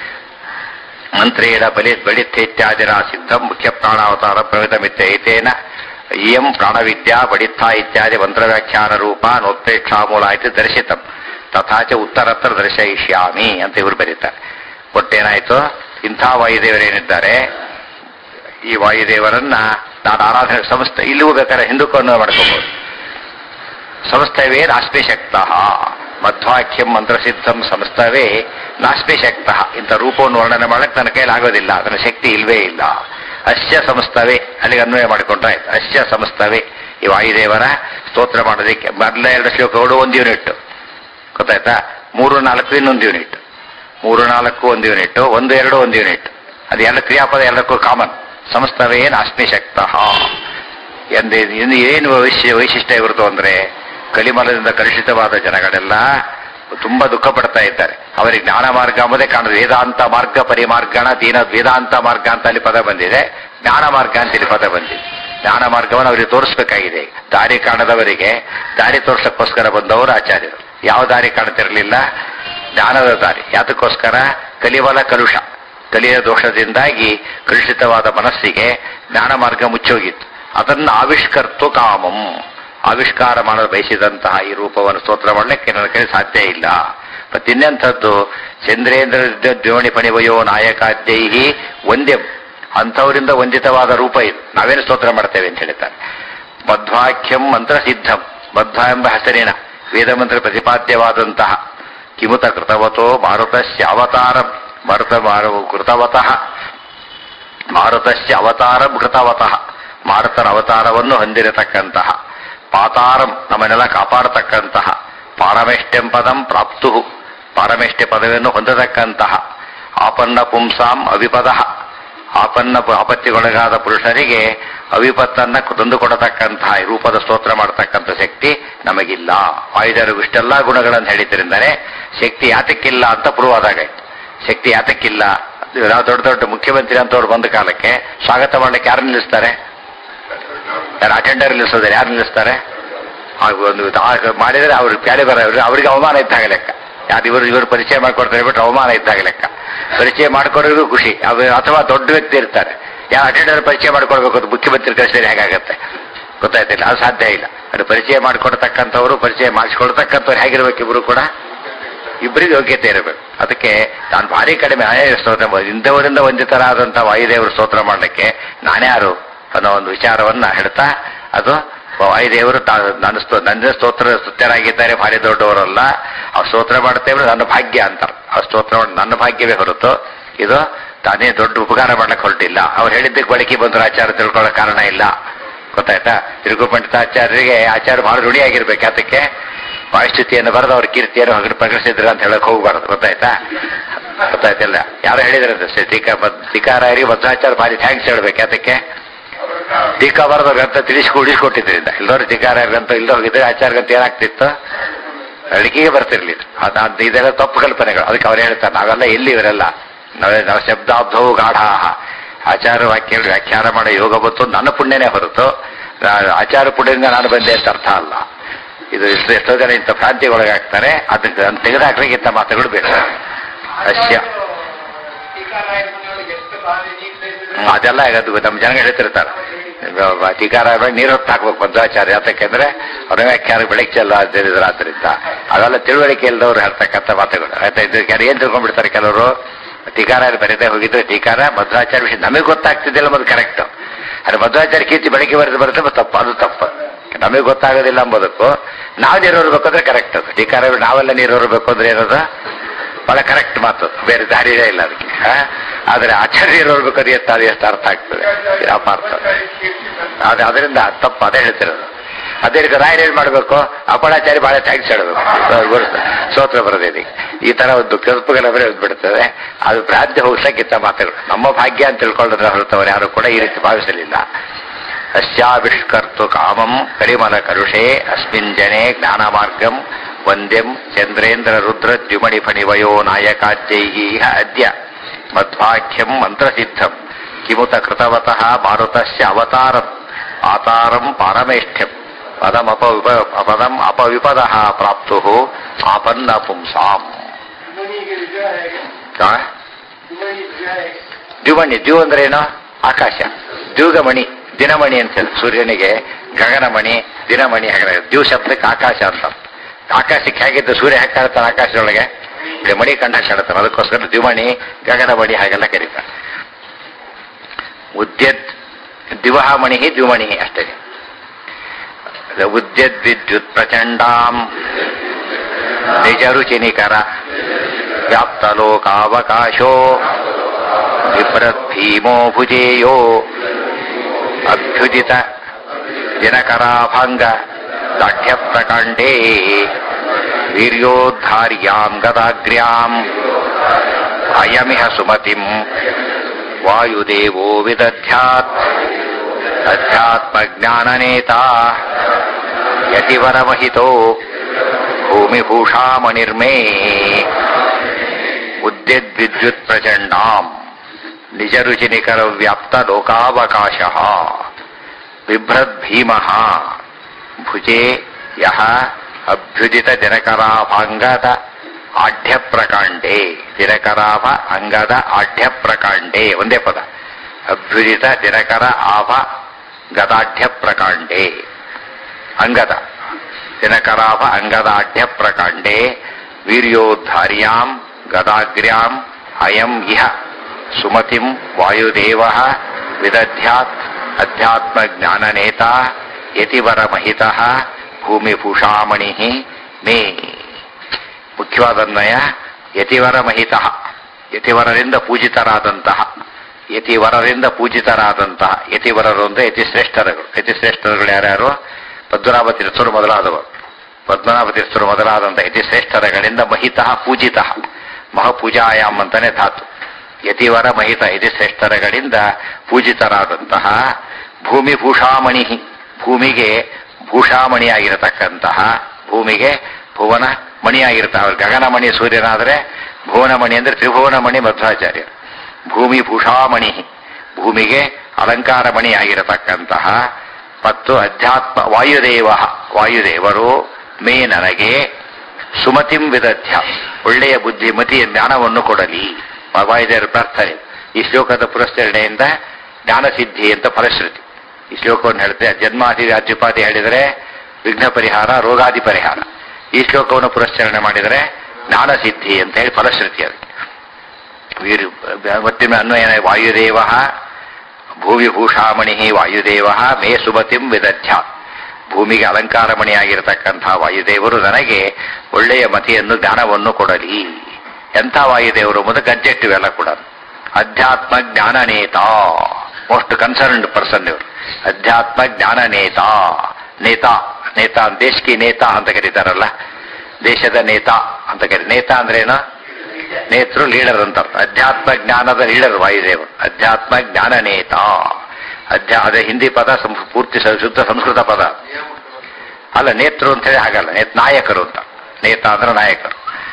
[SPEAKER 1] ಮಂತ್ರೇಣ ಬಲಿ ಬಳಿತ್ಥೇತ್ಯಾದಿನ ಸಿದ್ಧಂ ಮುಖ್ಯ ಪ್ರಾಣಾವತಾರ ಪ್ರವಿತಮಿತ್ಯ ಏತೇನ ಇಯಂ ಪ್ರಾಣವಿದ್ಯಾ ಬಡಿತ್ಥ ಇತ್ಯಾದಿ ಮಂತ್ರವ್ಯಾಖ್ಯಾನ ರೂಪ ನೋತ್ಪ್ರೇಕ್ಷಾಮೂಲ ಇತಿ ದರ್ಶಿತಂ ತಥಾಚ ಉತ್ತರತ್ರ ದರ್ಶಯಿಷ್ಯಾಮಿ ಅಂತ ಇವರು ಬರೀತಾರೆ ಒಟ್ಟೇನಾಯ್ತು ಇಂಥ ವಾಯುದೇವರೇನಿದ್ದಾರೆ ಈ ವಾಯುದೇವರನ್ನ ನಾನು ಆರಾಧನೆ ಸಂಸ್ಥೆ ಇಲ್ಲಿಯೂ ಬೇಕಾದ್ರೆ ಹಿಂದಕ್ಕನ್ನು ಮಾಡ್ಕೋಬಹುದು ಸಂಸ್ಥವೇ ನಾಸ್ಮಿ ಶಕ್ತ ಮಧ್ವಾಖ್ಯಂ ಮಂತ್ರಸಿದ್ಧಂ ಸಂಸ್ಥವೇ ನಾಸ್ಮಿ ಶಕ್ತ ಇಂಥ ರೂಪವನ್ನು ವರ್ಣನೆ ಮಾಡಕ್ಕೆ ನನ್ನ ಕೈಲಿ ಆಗೋದಿಲ್ಲ ಅದರ ಶಕ್ತಿ ಇಲ್ವೇ ಇಲ್ಲ ಅಶ್ಯ ಸಂಸ್ಥವೇ ಅಲ್ಲಿಗೆ ಅನ್ವಯ ಮಾಡಿಕೊಂಡ್ರಾಯ್ತು ಅಶ್ಯ ಸಂಸ್ಥವೇ ಈ ವಾಯುದೇವರ ಸ್ತೋತ್ರ ಮಾಡೋದಕ್ಕೆ ಮೊದಲ ಎರಡು ಶ್ಲೋಕಗಳು ಒಂದು ಯೂನಿಟ್ ಗೊತ್ತಾಯ್ತಾ ಮೂರು ನಾಲ್ಕು ಇನ್ನೊಂದು ಯೂನಿಟ್ ಮೂರು ನಾಲ್ಕು ಒಂದು ಯೂನಿಟ್ ಒಂದು ಎರಡು ಒಂದು ಯೂನಿಟ್ ಅದು ಎಲ್ಲ ಕ್ರಿಯಾಪದ ಎಲ್ಲಕ್ಕೂ ಕಾಮನ್ ಸಂಸ್ಥವೇ ನಾಸ್ಮಿ ಶಕ್ತ ಎಂದು ಇನ್ನು ಏನು ವೈಶಿ ವೈಶಿಷ್ಟ್ಯ ಇರುತ್ತೋ ಅಂದ್ರೆ ಕಲಿಮಲದಿಂದ ಕಲುಷಿತವಾದ ಜನಗಳೆಲ್ಲ ತುಂಬಾ ದುಃಖ ಪಡ್ತಾ ಇದ್ದಾರೆ ಅವರಿಗೆ ಜ್ಞಾನ ಮಾರ್ಗ ಎಂಬುದೇ ಕಾಣುದು ವೇದಾಂತ ಮಾರ್ಗ ಪರಿಮಾರ್ಗಣ ದೀನ ವೇದಾಂತ ಮಾರ್ಗ ಅಂತ ಅಲ್ಲಿ ಪದ ಬಂದಿದೆ ಜ್ಞಾನ ಮಾರ್ಗ ಅಂತ ಇಲ್ಲಿ ಪದ ಬಂದಿದೆ ಜ್ಞಾನ ಮಾರ್ಗವನ್ನು ಅವರಿಗೆ ತೋರಿಸ್ಬೇಕಾಗಿದೆ ದಾರಿ ಕಾಣದವರಿಗೆ ದಾರಿ ತೋರ್ಸಕ್ಕೋಸ್ಕರ ಬಂದವರು ಆಚಾರ್ಯರು ಯಾವ ದಾರಿ ಕಾಣ್ತಿರಲಿಲ್ಲ ಜ್ಞಾನದ ದಾರಿ ಯಾತಕ್ಕೋಸ್ಕರ ಕಲಿವಲ ಕಲುಷ ಕಲಿಯ ದೋಷದಿಂದಾಗಿ ಕಲುಷಿತವಾದ ಮನಸ್ಸಿಗೆ ಜ್ಞಾನ ಮಾರ್ಗ ಮುಚ್ಚೋಗಿತ್ತು ಅದನ್ನು ಆವಿಷ್ಕರ್ತು ಕಾಮಂ ಆವಿಷ್ಕಾರ ಮಾಡಲು ಬಯಸಿದಂತಹ ಈ ರೂಪವನ್ನು ಸ್ತೋತ್ರ ಮಾಡಲಿಕ್ಕೆ ನನ್ನ ಕೈ ಸಾಧ್ಯ ಇಲ್ಲ ಮತ್ತಿನ್ನೆಂಥದ್ದು ಚಂದ್ರೇಂದ್ರ ದ್ರೋಣಿ ಪಣಿವಯೋ ನಾಯಕಾದ್ಯೈಹಿ ಒಂದೇ ಅಂಥವರಿಂದ ವಂದಿತವಾದ ರೂಪ ಇದು ನಾವೇನು ಸ್ತೋತ್ರ ಮಾಡ್ತೇವೆ ಅಂತ ಹೇಳ್ತಾರೆ ಮಧ್ವಾಖ್ಯಂ ಮಂತ್ರ ಸಿದ್ಧಂ ಮಧ್ವ ಎಂಬ ಹೆಸರಿನ ವೇದ ಮಂತ್ರ ಪ್ರತಿಪಾದ್ಯವಾದಂತಹ ಕಿಮುತ ಕೃತವತೋ ಮಾರುತಸ್ಯ ಅವತಾರಂ ಮಾರುತ ಮಾರು ಕೃತವತಃ ಮಾರುತಸ್ಯ ಅವತಾರಂ ಕೃತವತಃ ಮಾರುತನ ಅವತಾರವನ್ನು ಹೊಂದಿರತಕ್ಕಂತಹ ಪಾತಾರಂ ನಮ್ಮನ್ನೆಲ್ಲ ಕಾಪಾಡತಕ್ಕಂತಹ ಪಾರಮೇಷ್ಟ್ಯಂ ಪದಂ ಪ್ರಾಪ್ತು ಪಾರಮೇಷ್ಟ್ಯ ಪದವಿಯನ್ನು ಹೊಂದತಕ್ಕಂತಹ ಆಪನ್ನ ಪುಂಸಾಂ ಅವಿಪದ ಆಪನ್ನ ಆಪತ್ತಿಗೊಳಗಾದ ಪುರುಷರಿಗೆ ಅವಿಪತ್ತನ್ನ ತಂದುಕೊಡತಕ್ಕಂತಹ ಈ ರೂಪದ ಸ್ತೋತ್ರ ಮಾಡತಕ್ಕಂಥ ಶಕ್ತಿ ನಮಗಿಲ್ಲ ವಾಯುದೇವರಿಗೂ ಇಷ್ಟೆಲ್ಲ ಗುಣಗಳನ್ನು ಹೇಳಿದ್ರಿಂದಲೇ ಶಕ್ತಿ ಯಾತಕ್ಕಿಲ್ಲ ಅಂತ ಪ್ರೂವ್ ಆದಾಗಾಯ್ತು ಶಕ್ತಿ ಯಾತಕ್ಕಿಲ್ಲ ನಾವು ದೊಡ್ಡ ದೊಡ್ಡ ಮುಖ್ಯಮಂತ್ರಿ ಅಂತವ್ರು ಬಂದ ಕಾಲಕ್ಕೆ ಸ್ವಾಗತ ಮಾಡ್ಲಿಕ್ಕೆ ಯಾರು ನಿಲ್ಲಿಸ್ತಾರೆ ಯಾರು ಅಟೆಂಡರ್ ನಿಲ್ಲಿಸೋದ್ರೆ ಯಾರು ನಿಲ್ಲಿಸ್ತಾರೆ ಆಗ ಒಂದು ಆಗ ಮಾಡಿದ್ರೆ ಅವ್ರ ಪ್ಯಾಲೆ ಬರ ಅವ್ರಿಗೆ ಅವಮಾನ ಇದ್ದಾಗ ಲೆಕ್ಕ ಯಾರು ಇವರು ಇವರು ಪರಿಚಯ ಮಾಡ್ಕೊಡ್ತಾರೆ ಬಿಟ್ಟು ಅವಮಾನ ಇದ್ದಾಗ ಲೆಕ್ಕ ಪರಿಚಯ ಮಾಡ್ಕೊಡೋರಿಗೂ ಖುಷಿ ಅವ ಅಥವಾ ದೊಡ್ಡ ವ್ಯಕ್ತಿ ಇರ್ತಾರೆ ಯಾರು ಅಟೆಂಡರ್ ಪರಿಚಯ ಮಾಡ್ಕೊಡ್ಬೇಕು ಅದು ಮುಖ್ಯಮಂತ್ರಿ ಕಳಿಸಿದ್ರೆ ಹೇಗಾಗತ್ತೆ ಗೊತ್ತಾಯ್ತಿಲ್ಲ ಅದು ಸಾಧ್ಯ ಇಲ್ಲ ಅದು ಪರಿಚಯ ಮಾಡ್ಕೊಡ್ತಕ್ಕಂಥವ್ರು ಪರಿಚಯ ಮಾಡಿಸ್ಕೊಡ್ತಕ್ಕಂಥವ್ರು ಹೇಗಿರ್ಬೇಕು ಇಬ್ರು ಕೂಡ ಇಬ್ಬರಿಗೂ ಯೋಗ್ಯತೆ ಇರಬೇಕು ಅದಕ್ಕೆ ನಾನು ಭಾರಿ ಕಡಿಮೆ ಆಯ ಸ್ತೋತ್ರ ಮಾಡಿ- ಇಂಥವರಿಂದ ವಂದಿತರಾದಂಥ ವಾಯುದೇವರು ಸ್ತೋತ್ರ ಮಾಡಲಿಕ್ಕೆ ನಾನ್ಯಾರು ಅನ್ನೋ ಒಂದು ವಿಚಾರವನ್ನ ಹೇಳ್ತಾ ಅದು ವಾಯುದೇವರು ತಾ- ನನ್ನ ಸ್ತೋ ನನ್ನ ಸ್ತೋತ್ರ ಸ್ತುತ್ಯರಾಗಿದ್ದಾರೆ ಭಾರಿ ದೊಡ್ಡವರಲ್ಲ ಅವ್ರು ಸ್ತೋತ್ರ ಮಾಡ್ತೇವೆ ನನ್ನ ಭಾಗ್ಯ ಅಂತಾರೆ ಅವ್ರು ಸ್ತೋತ್ರ ಮಾಡಿ ನನ್ನ ಭಾಗ್ಯವೇ ಹೊರತು ಇದು ತಾನೇ ದೊಡ್ಡ ಉಪಕಾರ ಮಾಡಕ್ಕೆ ಹೊರಟಿಲ್ಲ ಅವ್ರು ಹೇಳಿದ್ದಕ್ಕೆ ಬಳಕೆ ಬಂದ್ರು ಆಚಾರ ತಿಳ್ಕೊಳ್ಳೋ ಕಾರಣ ಇಲ್ಲ ಗೊತ್ತಾಯ್ತಾ ತಿರುಗುಪಂಡಿತಾಚಾರ್ಯರಿಗೆ ಆಚಾರ ಬಹಳ ಋಣಿಯಾಗಿರ್ಬೇಕು ಅದಕ್ಕೆ ವಾಯುಸ್ತುತಿಯನ್ನು ಬರೆದು ಅವ್ರ ಕೀರ್ತಿಯನ್ನು ಹೊಗರು ಪ್ರಕಟಿಸಿದ್ರು ಅಂತ ಹೇಳಕ್ ಹೋಗ್ಬಾರ್ದು ಗೊತ್ತಾಯ್ತಾ ಗೊತ್ತಾಯ್ತಿಲ್ಲ ಯಾರು ಹೇಳಿದ್ರಂತೆ ಟೀಕಾ ಟೀಕಾರಾಯರಿಗೆ ಮಧ್ವಾಚಾರ ಭಾರಿ ಥ್ಯಾಂಕ್ಸ್ ಹೇಳ್ಬೇಕು ಅದಕ್ಕೆ ಟೀಕಾ ಬರೆದ ಗ್ರಂಥ ತಿಳಿಸಿ ಉಳಿಸ್ಕೊಟ್ಟಿದ್ರಿಂದ ಇಲ್ಲದವ್ರು ಟೀಕಾರಾಯ ಗ್ರಂಥ ಇಲ್ಲದ ಹೋಗಿದ್ರೆ ಆಚಾರ ಗ್ರಂಥ ಏನಾಗ್ತಿತ್ತು ಅಳಿಕೆಗೆ ಬರ್ತಿರ್ಲಿಲ್ಲ ಅದ್- ಅದ್ ಇದೆಲ್ಲ ತಪ್ಪು ಕಲ್ಪನೆಗಳು ಅದಕ್ಕೆ ಅವ್ರು ಹೇಳ್ತಾರೆ ನಾವೆಲ್ಲ ಎಲ್ಲಿ ಇವರೆಲ್ಲ ನಾವೇ ನಾವು ಶಬ್ದಾಬ್ಧವು ಗಾಢಾಹ ಆಚಾರ ವಾಕ್ಯ ವ್ಯಾಖ್ಯಾನ ಮಾಡೋ ಯೋಗ ಬಂತು ನನ್ನ ಪುಣ್ಯನೇ ಹೊರತು ಆ- ಆಚಾರ ಪುಣ್ಯದಿಂದ ನಾನು ಬಂದೆ ಅಂತ ಅರ್ಥ ಅಲ್ಲ ಇದು ಎಷ್ಟೋ ಎಷ್ಟೋ ಜನ ಇಂಥ ಭ್ರಾಂತಿಗೆ ಒಳಗಾಗ್ತಾರೆ ಅದಕ್ಕೆ ಅದನ್ನ ತೆಗೆದುಹಾಕ್ಲಿಕ್ಕೆ ಇಂಥ ಮಾತುಗಳು ಬೇಕು ಅಶ್ಯ ಹ್ಮ್, ಅದೆಲ್ಲ ಅದು ನಮ್ಮ ಜನ ಹೇಳ್ತಿರ್ತಾರೆ ಟೀಕಾರ ನೀರು ಹೊತ್ತು ಹಾಕ್ಬೇಕು ಮಧ್ವಾಚಾರ್ಯ ಯಾತಕ್ಕೆಂದ್ರೆ ಅವ್ರ ವ್ಯಾಖ್ಯಾನ ಬೆಳಗ್ಗೆ ಚೆಲ್ಲ ಆದ್ದರಿಂದ ಅವೆಲ್ಲ ತಿಳುವಳಿಕೆ ಇಲ್ಲದವ್ರು ಹೇಳ್ತಕ್ಕಂಥ ಮಾತುಗಳು ಆಯ್ತಾ ಇದು ಯಾರು ಏನ್ ತಿಳ್ಕೊಂಡ್ಬಿಡ್ತಾರೆ ಕೆಲವರು ಟೀಕಾರ ಬರೀದೇ ಹೋಗಿದ್ರೆ ಟೀಕಾರ ಮಧ್ವಾಚಾರ್ಯ ವಿಷಯ ನಮಗೆ ಗೊತ್ತಾಗ್ತಿದ್ದಿಲ್ಲ ಮತ್ತೆ ಕರೆಕ್ಟ್ ಅದು ಮಧ್ವಾಚಾರ್ಯ ಕೀರ್ತಿ ಬೆಳಗ್ಗೆ ಬರೆದು ಬರುತ್ತೆ ಮತ್ತೆ ತಪ್ಪು ಅದು ತಪ್ಪು ನಮಗೆ ಗೊತ್ತಾಗೋದಿಲ್ಲ ಎಂಬುದಕ್ಕೂ ನಾವು ನೀರು ಹೊರಬೇಕು ಅಂದ್ರೆ ಕರೆಕ್ಟ್ ಅದು ಟೀಕಾರ ನಾವೆಲ್ಲ ನೀರು ಹೊರಬೇಕು ಅಂದ್ರೆ ಏನದು ಬಹಳ ಕರೆಕ್ಟ್ ಮಾತು ಬೇರೆ ದಾರಿಯೇ ಇಲ್ಲ ಅದಕ್ಕೆ ಆ? ಆದ್ರೆ ಆಚಾರ್ಯ ಇರೋರ್ಬೇಕು ಅದು ಎಷ್ಟು ಅದು ಎಷ್ಟು ಅರ್ಥ ಆಗ್ತದೆ ಅಪಾರ್ಥ ಅದೇ ಅದರಿಂದ ತಪ್ಪು ಅದೇ ಹೇಳ್ತಿರೋದು ಅದೇ ರೀತಿ ರಾಯರು ಏನ್ ಮಾಡ್ಬೇಕು ಅಪಣಾಚಾರಿ ಬಹಳ ಥ್ಯಾಂಕ್ಸ್ ಹೇಳಬೇಕು ಸೋತ್ರ ಬರೋದೇನಿ ಈ ತರ ಒಂದು ಕಲ್ಪಗಳವರೇ ಬಿಡ್ತದೆ ಅದು ಭ್ರಾಂತಿ ಹೋಗ್ಸಕ್ಕಿಂತ ಮಾತುಗಳು ನಮ್ಮ ಭಾಗ್ಯ ಅಂತ ತಿಳ್ಕೊಳ್ಳೋದ್ರ ಹೊರತವರು ಯಾರು ಕೂಡ ಈ ರೀತಿ ಭಾವಿಸಲಿಲ್ಲ ಅಸ್ಯಾವಿಷ್ಕರ್ತು ಕಾಮಂ ಕರಿಮಲ ಕರುಷೇ ಅಸ್ಮಿನ್ ಜನೆ ಜ್ಞಾನ ಮಾರ್ಗಂ ವಂದ್ಯಂ ಚಂದ್ರೇಂದ್ರ ರುದ್ರ ದ್ಯುಮಣಿ ಫಣಿವಯೋ ನಾಯಕಾದ್ಯೈಹ ಅದ್ಯ ಮಧ್ವಾಖ್ಯಂ ಮಂತ್ರಸಿದ್ಧಂ ಕಿಮುತ ಕೃತವತಃ ಮಾರುತಸ್ಯ ಅವತಾರಂ ಆತಾರಂ ಪಾರಮೇಷ್ಠ್ಯಂ ಪದಮಪ ವಿಪ ಪದಂ ಅಪವಿಪದ ಪ್ರಾಪ್ತು ಆಪನ್ನ ಪುಂಸಾಂ ಆ? ದ್ಯುಮಣಿ ದ್ಯು ಅಂದ್ರೆ ಏನು ಆಕಾಶ ದ್ಯೂಗಮಣಿ ದಿನಮಣಿ ಅಂತ ಹೇಳಿ ಸೂರ್ಯನಿಗೆ ಗಗನಮಣಿ ದಿನಮಣಿ ಹಾಗೆ ದ್ಯು ಶಬ್ದಕ್ಕೆ ಆಕಾಶ ಅಂತ ಆಕಾಶಕ್ಕೆ ಹೇಗಿದ್ದು ಸೂರ್ಯ ಹೇಗೆ ಕಾಣ್ತಾನೆ ಆಕಾಶದೊಳಗೆ ಇಲ್ಲಿ ಮಣಿ ಕಂಡ ಕಾಣ್ತಾನೆ ಅದಕ್ಕೋಸ್ಕರ ದ್ಯುಮಣಿ ಗಗನಮಣಿ ಹಾಗೆಲ್ಲ ಕರೀತಾರೆ ಉದ್ಯದ್ ದಿವಹ ಮಣಿ ದ್ಯುಮಣಿ ಅಷ್ಟೇ ಉದ್ಯದ್ ವಿದ್ಯುತ್ ಪ್ರಚಂಡಾಂ ನಿಜರುಚಿನಿಕರ ವ್ಯಾಪ್ತಲೋಕಾವಕಾಶೋ ಬಿಭ್ರದ್ಭೀಮೋ ಭುಜೇಯೋ ಅಭ್ಯುದಿತ ದಿನಕರಾಭಂಗ ದಾಢ್ಯ ಪ್ರಕಾಂಡೇ ವೀರ್ಯೋದ್ಧಾರ್ಯಾಂ ಗದಾಗ್ರ್ಯಾಂ ಅಯಮಿಹ ಸುಮತಿಂ ವಾಯುದೇವೋ ವಿದಧ್ಯಾತ್ ಅಧ್ಯಾತ್ಮಜ್ಞಾನನೇತಾ ಯತಿವರಮಹಿತೋ ಭೂಮಿಭೂಷಾಮಣಿರ್ಮೇ ಉದ್ಯದ್ವಿದ್ಯುತ್ ಪ್ರಚಂಡಾಂ ನಿಜರುಚಿನಿಕರ ವ್ಯಾಪ್ತ ಲೋಕಾವಕಾಶ ಬಿಭ್ರದ್ಭೀಮ ಭುಜೆ ಯಹ ಅಭ್ಯುದಿತ ದಿನಕರಾಭಾಂಗದ ಆಢ್ಯ ಪ್ರಕಾಂಡೇ ದಿನಕರಾಭ ಅಂಗದ ಆಢ್ಯ ಪ್ರಕಾಂಡೇ ಒಂದೇ ಪದ ಅಭ್ಯುದಿತ ದಿನಕರ ಆಭ ಗದಾಢ್ಯ ಪ್ರಕಾಂಡೇ ಅಂಗದ ದಿನಕರಾಭ ಅಂಗದಾಢ್ಯ ಪ್ರಕಾಂಡೇ ವೀರ್ಯೋದ್ಧಾರ್ಯಾಂ ಗದಾಗ್ರ್ಯಾಂ ಅಯಂ ಇಹ ಸುಮತಿಂ ವಾಯುದೇವ ವಿದಧ್ಯಾತ್ ಅಧ್ಯಾತ್ಮ ಜ್ಞಾನನೇತ ಯತಿವರ ಮಹಿತ ಭೂಮಿಭೂಷಾಮಣಿ ಮೇ ಮುಖ್ಯವಾದನ್ವಯ ಯತಿವರ ಮಹಿತ ಯತಿವರರಿಂದ ಪೂಜಿತರಾದಂತಹ ಯತಿವರರಿಂದ ಪೂಜಿತರಾದಂತಹ ಯತಿವರರು ಅಂದ್ರೆ ಯತಿಶ್ರೇಷ್ಠರುಗಳು ಯತಿಶ್ರೇಷ್ಠರುಗಳು ಯಾರ್ಯಾರು ಪದ್ಮನಾಭ ತೀರ್ಥರು ಮೊದಲಾದವರು ಪದ್ಮನಾಭ ತೀರ್ಥರು ಮೊದಲಾದಂತಹ ಯತಿಶ್ರೇಷ್ಠರಗಳಿಂದ ಮಹಿತ ಪೂಜಿತ ಮಹಾಪೂಜಾಯಾಮ್ ಅಂತಾನೆ ಧಾತು ಯತಿವರ ಮಹಿತ ಯತಿಶ್ರೇಷ್ಠರಗಳಿಂದ ಪೂಜಿತರಾದಂತಹ ಭೂಮಿ ಭೂಷಾಮಣಿ ಭೂಮಿಗೆ ಭೂಷಾಮಣಿಯಾಗಿರತಕ್ಕಂತಹ ಭೂಮಿಗೆ ಭುವನ ಮಣಿಯಾಗಿರ್ತಾವ ಗಗನಮಣಿ ಸೂರ್ಯನಾದರೆ ಭುವನಮಣಿ ಅಂದ್ರೆ ತ್ರಿಭುವನಮಣಿ ಮಧ್ವಾಚಾರ್ಯ ಭೂಮಿ ಭೂಷಾಮಣಿ ಭೂಮಿಗೆ ಅಲಂಕಾರ ಮಣಿಯಾಗಿರತಕ್ಕಂತಹ ಮತ್ತು ಅಧ್ಯಾತ್ಮ ವಾಯುದೇವ ವಾಯುದೇವರು ಮೇ ನನಗೆ ಸುಮತಿಂ ವಿದಧ್ಯ ಒಳ್ಳೆಯ ಬುದ್ಧಿ ಮತಿಯ ಜ್ಞಾನವನ್ನು ಕೊಡಲಿ ವಾಯುದೇವರ ಪ್ರಾರ್ಥನೆ ಈ ಶ್ಲೋಕದ ಪುರಸ್ಕರಣೆಯಿಂದ ಜ್ಞಾನಸಿದ್ಧಿ ಅಂತ ಫಲಶ್ರುತಿ ಈ ಶ್ಲೋಕವನ್ನು ಹೇಳ್ತೇವೆ ಜನ್ಮಾದಿ ರಾಜ್ಯಪಾದಿ ಹೇಳಿದರೆ ವಿಘ್ನ ಪರಿಹಾರ ರೋಗಾದಿ ಪರಿಹಾರ ಈ ಶ್ಲೋಕವನ್ನು ಪುರಸ್ಕರಣೆ ಮಾಡಿದರೆ ಜ್ಞಾನಸಿದ್ಧಿ ಅಂತ ಹೇಳಿ ಫಲಶ್ರುತಿ ಅದಕ್ಕೆ ವೀರ್ ಮತ್ತಿನ ಅನ್ವಯ ವಾಯುದೇವ ಭೂವಿಭೂಷಾಮಣಿ ವಾಯುದೇವ ಮೇ ಸುಮತಿಂ ವಿದಧ್ಯ ಭೂಮಿಗೆ ಅಲಂಕಾರ ಮಣಿಯಾಗಿರತಕ್ಕಂತಹ ವಾಯುದೇವರು ನನಗೆ ಒಳ್ಳೆಯ ಮತಿಯನ್ನು ಜ್ಞಾನವನ್ನು ಕೊಡಲಿ ಎಂಥ ವಾಯುದೇವರು ಮೊದಲು ಗಜ್ಜೆಟ್ಟು ಎಲ್ಲ ಕೂಡ ಅಧ್ಯಾತ್ಮ ಜ್ಞಾನ ನೇತಾ ಮೋಸ್ಟ್ ಕನ್ಸರ್ನ್ಡ್ ಪರ್ಸನ್ ಇವರು ಅಧ್ಯಾತ್ಮ ಜ್ಞಾನ ನೇತಾ ನೇತಾ ನೇತಾ ದೇಶಕ್ಕೆ ನೇತಾ ಅಂತ ಕರೀತಾರಲ್ಲ ದೇಶದ ನೇತಾ ಅಂತ ಕರಿ ನೇತಾ ಅಂದ್ರೆ ಏನು ನೇತೃ ಲೀಡರ್ ಅಂತ ಅರ್ಥ. ಅಧ್ಯಾತ್ಮ ಜ್ಞಾನದ ಲೀಡರ್ ವಾಯುದೇವರು ಅಧ್ಯಾತ್ಮ ಜ್ಞಾನ ನೇತಾ ಅಧ್ಯ ಅದೇ ಹಿಂದಿ ಪದ ಸಂಸ್- ಪೂರ್ತಿ ಸ- ಶುದ್ಧ ಸಂಸ್ಕೃತ ಪದ ಅಲ್ಲ ನೇತೃ ಅಂತ ಹೇಳಿ ಹಾಗಲ್ಲ ನೇತ್ ನಾಯಕರು ಅಂತ ನೇತಾ ಅಂದ್ರೆ ನಾಯಕರು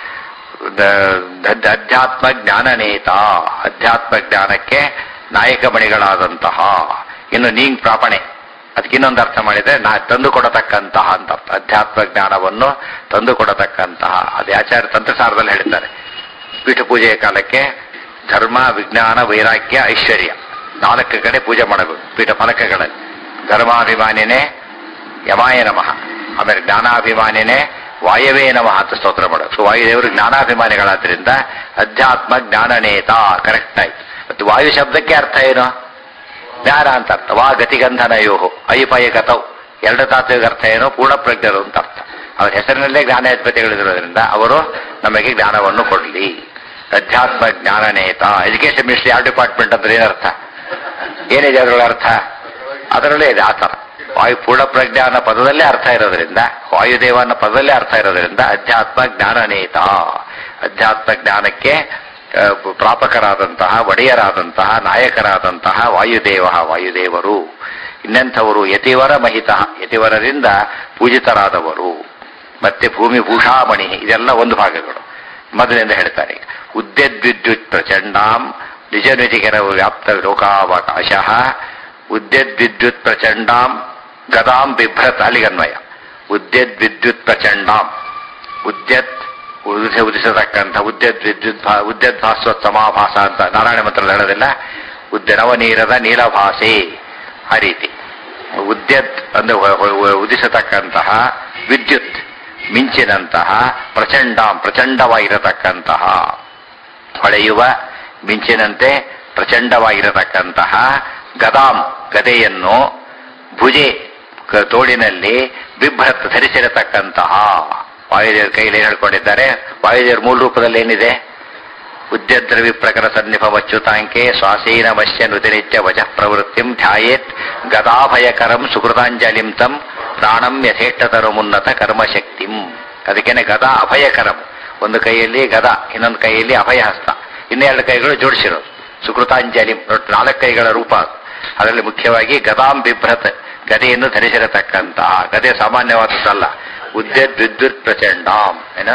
[SPEAKER 1] ದ- ದ- ಅಧ್ಯಾತ್ಮ ಜ್ಞಾನ ನೇತಾ ಅಧ್ಯಾತ್ಮ ಜ್ಞಾನಕ್ಕೆ ನಾಯಕ ಮಣಿಗಳಾದಂತಹ ಇನ್ನು ನೀಂಗ್ ಪ್ರಾಪಣೆ ಅದಕ್ಕೆ ಇನ್ನೊಂದು ಅರ್ಥ ಮಾಡಿದ್ರೆ ನಾ ತಂದು ಕೊಡತಕ್ಕಂತಹ ಅಂತ ಅರ್ಥ. ಅಧ್ಯಾತ್ಮ ಜ್ಞಾನವನ್ನು ತಂದು ಕೊಡತಕ್ಕಂತಹ ಅದೇ ಆಚಾರ್ಯ ತಂತ್ರಸಾರದಲ್ಲಿ ಹೇಳ್ತಾರೆ ಪೀಠ ಪೂಜೆಯ ಕಾಲಕ್ಕೆ ಧರ್ಮ ವಿಜ್ಞಾನ ವೈರಾಗ್ಯ ಐಶ್ವರ್ಯ ನಾಲ್ಕು ಕಡೆ ಪೂಜೆ ಮಾಡಬೇಕು ಪೀಠ ಫಲಕಗಳಲ್ಲಿ ಧರ್ಮಾಭಿಮಾನಿನೇ ಯಮಾಯ ನಮಃ ಆಮೇಲೆ ಜ್ಞಾನಾಭಿಮಾನಿನೇ ವಾಯವೇ ನಮಃ ಅಂತ ಸ್ತೋತ್ರ ಮಾಡೋದು ಸೊ ವಾಯುದೇವರು ಜ್ಞಾನಾಭಿಮಾನಿಗಳಾದ್ರಿಂದ ಅಧ್ಯಾತ್ಮ ಜ್ಞಾನನೇತ ಕರೆಕ್ಟ್ ಆಯ್ತು ಮತ್ತು ವಾಯು ಶಬ್ದಕ್ಕೆ ಅರ್ಥ ಏನು ಜ್ಞಾನ ಅಂತ ಅರ್ಥ ವಾ ಗತಿಗಂಧನಯೋಹು ಐಪಯ ಗತೌ ಎರಡು ತಾತ್ವಿಕ ಅರ್ಥ ಏನು ಪೂರ್ಣ ಪ್ರಜ್ಞರು ಅಂತ ಅರ್ಥ ಅವ್ರ ಹೆಸರಿನಲ್ಲೇ ಜ್ಞಾನಾಧಿಪತಿಗಳಿರೋದ್ರಿಂದ ಅವರು ನಮಗೆ ಜ್ಞಾನವನ್ನು ಕೊಡಲಿ ಅಧ್ಯಾತ್ಮ ಜ್ಞಾನನೇತ ಎಜುಕೇಶನ್ ಮಿನಿಸ್ಟ್ರಿ ಯಾವ ಡಿಪಾರ್ಟ್ಮೆಂಟ್ ಅಂದ್ರೆ ಏನರ್ಥ ಏನಿದೆ ಅದರೊಳ ಅರ್ಥ ಅದರಲ್ಲೇ ಇದೆ ಆ ಥರ ವಾಯು ಪೂರ್ಣ ಪ್ರಜ್ಞಾ ಅನ್ನೋ ಪದದಲ್ಲೇ ಅರ್ಥ ಇರೋದ್ರಿಂದ ವಾಯುದೇವ ಅನ್ನೋ ಪದದಲ್ಲೇ ಅರ್ಥ ಇರೋದ್ರಿಂದ ಅಧ್ಯಾತ್ಮ ಜ್ಞಾನನೇತ ಅಧ್ಯಾತ್ಮ ಜ್ಞಾನಕ್ಕೆ ಆ, ಪ್ರಾಪಕರಾದಂತಹ ಒಡೆಯರಾದಂತಹ ನಾಯಕರಾದಂತಹ ವಾಯುದೇವ ವಾಯುದೇವರು ಇನ್ನೆಂಥವರು ಯತಿವರ ಮಹಿತ ಯತಿವರರಿಂದ ಪೂಜಿತರಾದವರು ಮತ್ತೆ ಭೂಮಿ ಭೂಷಾಮಣಿ ಇದೆಲ್ಲ ಒಂದು ಭಾಗಗಳು ಮೊದಲಿಂದ ಹೇಳ್ತಾರೆ ಉದ್ಯದ್ವಿದ್ಯುತ್ ಪ್ರಚಂಡಾಂ ನಿಜ ನಿಜಿಗೆರವು ವ್ಯಾಪ್ತ ಲೋಕಾವಕಾಶ ಉದ್ಯದ್ವಿದ್ಯುತ್ ಪ್ರಚಂಡಾಂ ಗದಾಂ ಬಿಭ್ರತ್ ಅಲ್ಲಿಗನ್ವಯ ಉದ್ಯದ್ವಿದ್ಯುತ್ ಪ್ರಚಂಡಾಂ ಉದ್ಯತ್ ಉದಿಸ ಉದಿಸತಕ್ಕಂಥ ಉದ್ಯದ್ ವಿದ್ಯುತ್ ಭಾ ಉದ್ಯದ್ ಭಾಸ್ವತ್ ಸಮಾಭಾಸ ಅಂತ ನಾರಾಯಣ ಮಂತ್ರದ ಹೇಳೋದಿಲ್ಲ ಉದ್ಯ ನವನೀರದ ನೀಲಭಾಸೆ ಆ ರೀತಿ ಉದ್ಯತ್ ಅಂದ್ರೆ ಹೊ- ಹೊ- ಉದಿಸತಕ್ಕಂತಹ ವಿದ್ಯುತ್ ಮಿಂಚಿನಂತಹ ಪ್ರಚಂಡಾಂ ಪ್ರಚಂಡವಾಗಿರತಕ್ಕಂತಹ ಹೊಳೆಯುವ ಮಿಂಚಿನಂತೆ ಪ್ರಚಂಡವಾಗಿರತಕ್ಕಂತಹ ಗದಾಂ ಗದೆಯನ್ನು ಭುಜೆ ಕ- ತೋಳಿನಲ್ಲಿ ಬಿಭ್ರತ್ ಧರಿಸಿರತಕ್ಕಂತಹ ವಾಯುದೇವ್ರ ಕೈಲಿ ಏನ್ ಹೇಳ್ಕೊಂಡಿದ್ದಾರೆ ವಾಯುದೇವ್ರ ಮೂಲ ರೂಪದಲ್ಲಿ ಏನಿದೆ ಉದ್ಯದ್ರವಿ ಪ್ರಕರ ಸನ್ನಿಭ ವಚ್ಯುತಾಂಕೆ ಶ್ವಾಸೇನ ವಶ್ಯ ನುತಿನಿತ್ಯ ವಚ ಪ್ರವೃತ್ತಿಂ ಧ್ಯಾಯೇತ್ ಗದಾಭಯಕರಂ ಸುಕೃತಾಂಜಲಿಂ ತಂ ಪ್ರಾಣಂ ಯಥೇಷ್ಟತರು ಮುನ್ನತ ಕರ್ಮಶಕ್ತಿಂ ಅದಕ್ಕೇನೆ ಗದಾ ಅಭಯಕರಂ ಒಂದು ಕೈಯಲ್ಲಿ ಗದಾ ಇನ್ನೊಂದು ಕೈಯಲ್ಲಿ ಅಭಯಹಸ್ತ ಇನ್ನೆರಡು ಕೈಗಳು ಜೋಡಿಸಿರೋದು ಸುಕೃತಾಂಜಲಿ ಒಟ್ಟು ನಾಲ್ಕು ಕೈಗಳ ರೂಪ ಅದು. ಅದರಲ್ಲಿ ಮುಖ್ಯವಾಗಿ ಗದಾಂ ಬಿಭ್ರತ್ ಗದೆಯನ್ನು ಧರಿಸಿರತಕ್ಕಂತಹ ಗದೆ ಸಾಮಾನ್ಯವಾದದ್ದಲ್ಲ ಉದ್ಯದ್ ವಿದ್ಯುತ್ ಪ್ರಚಂಡಾಂ ಏನ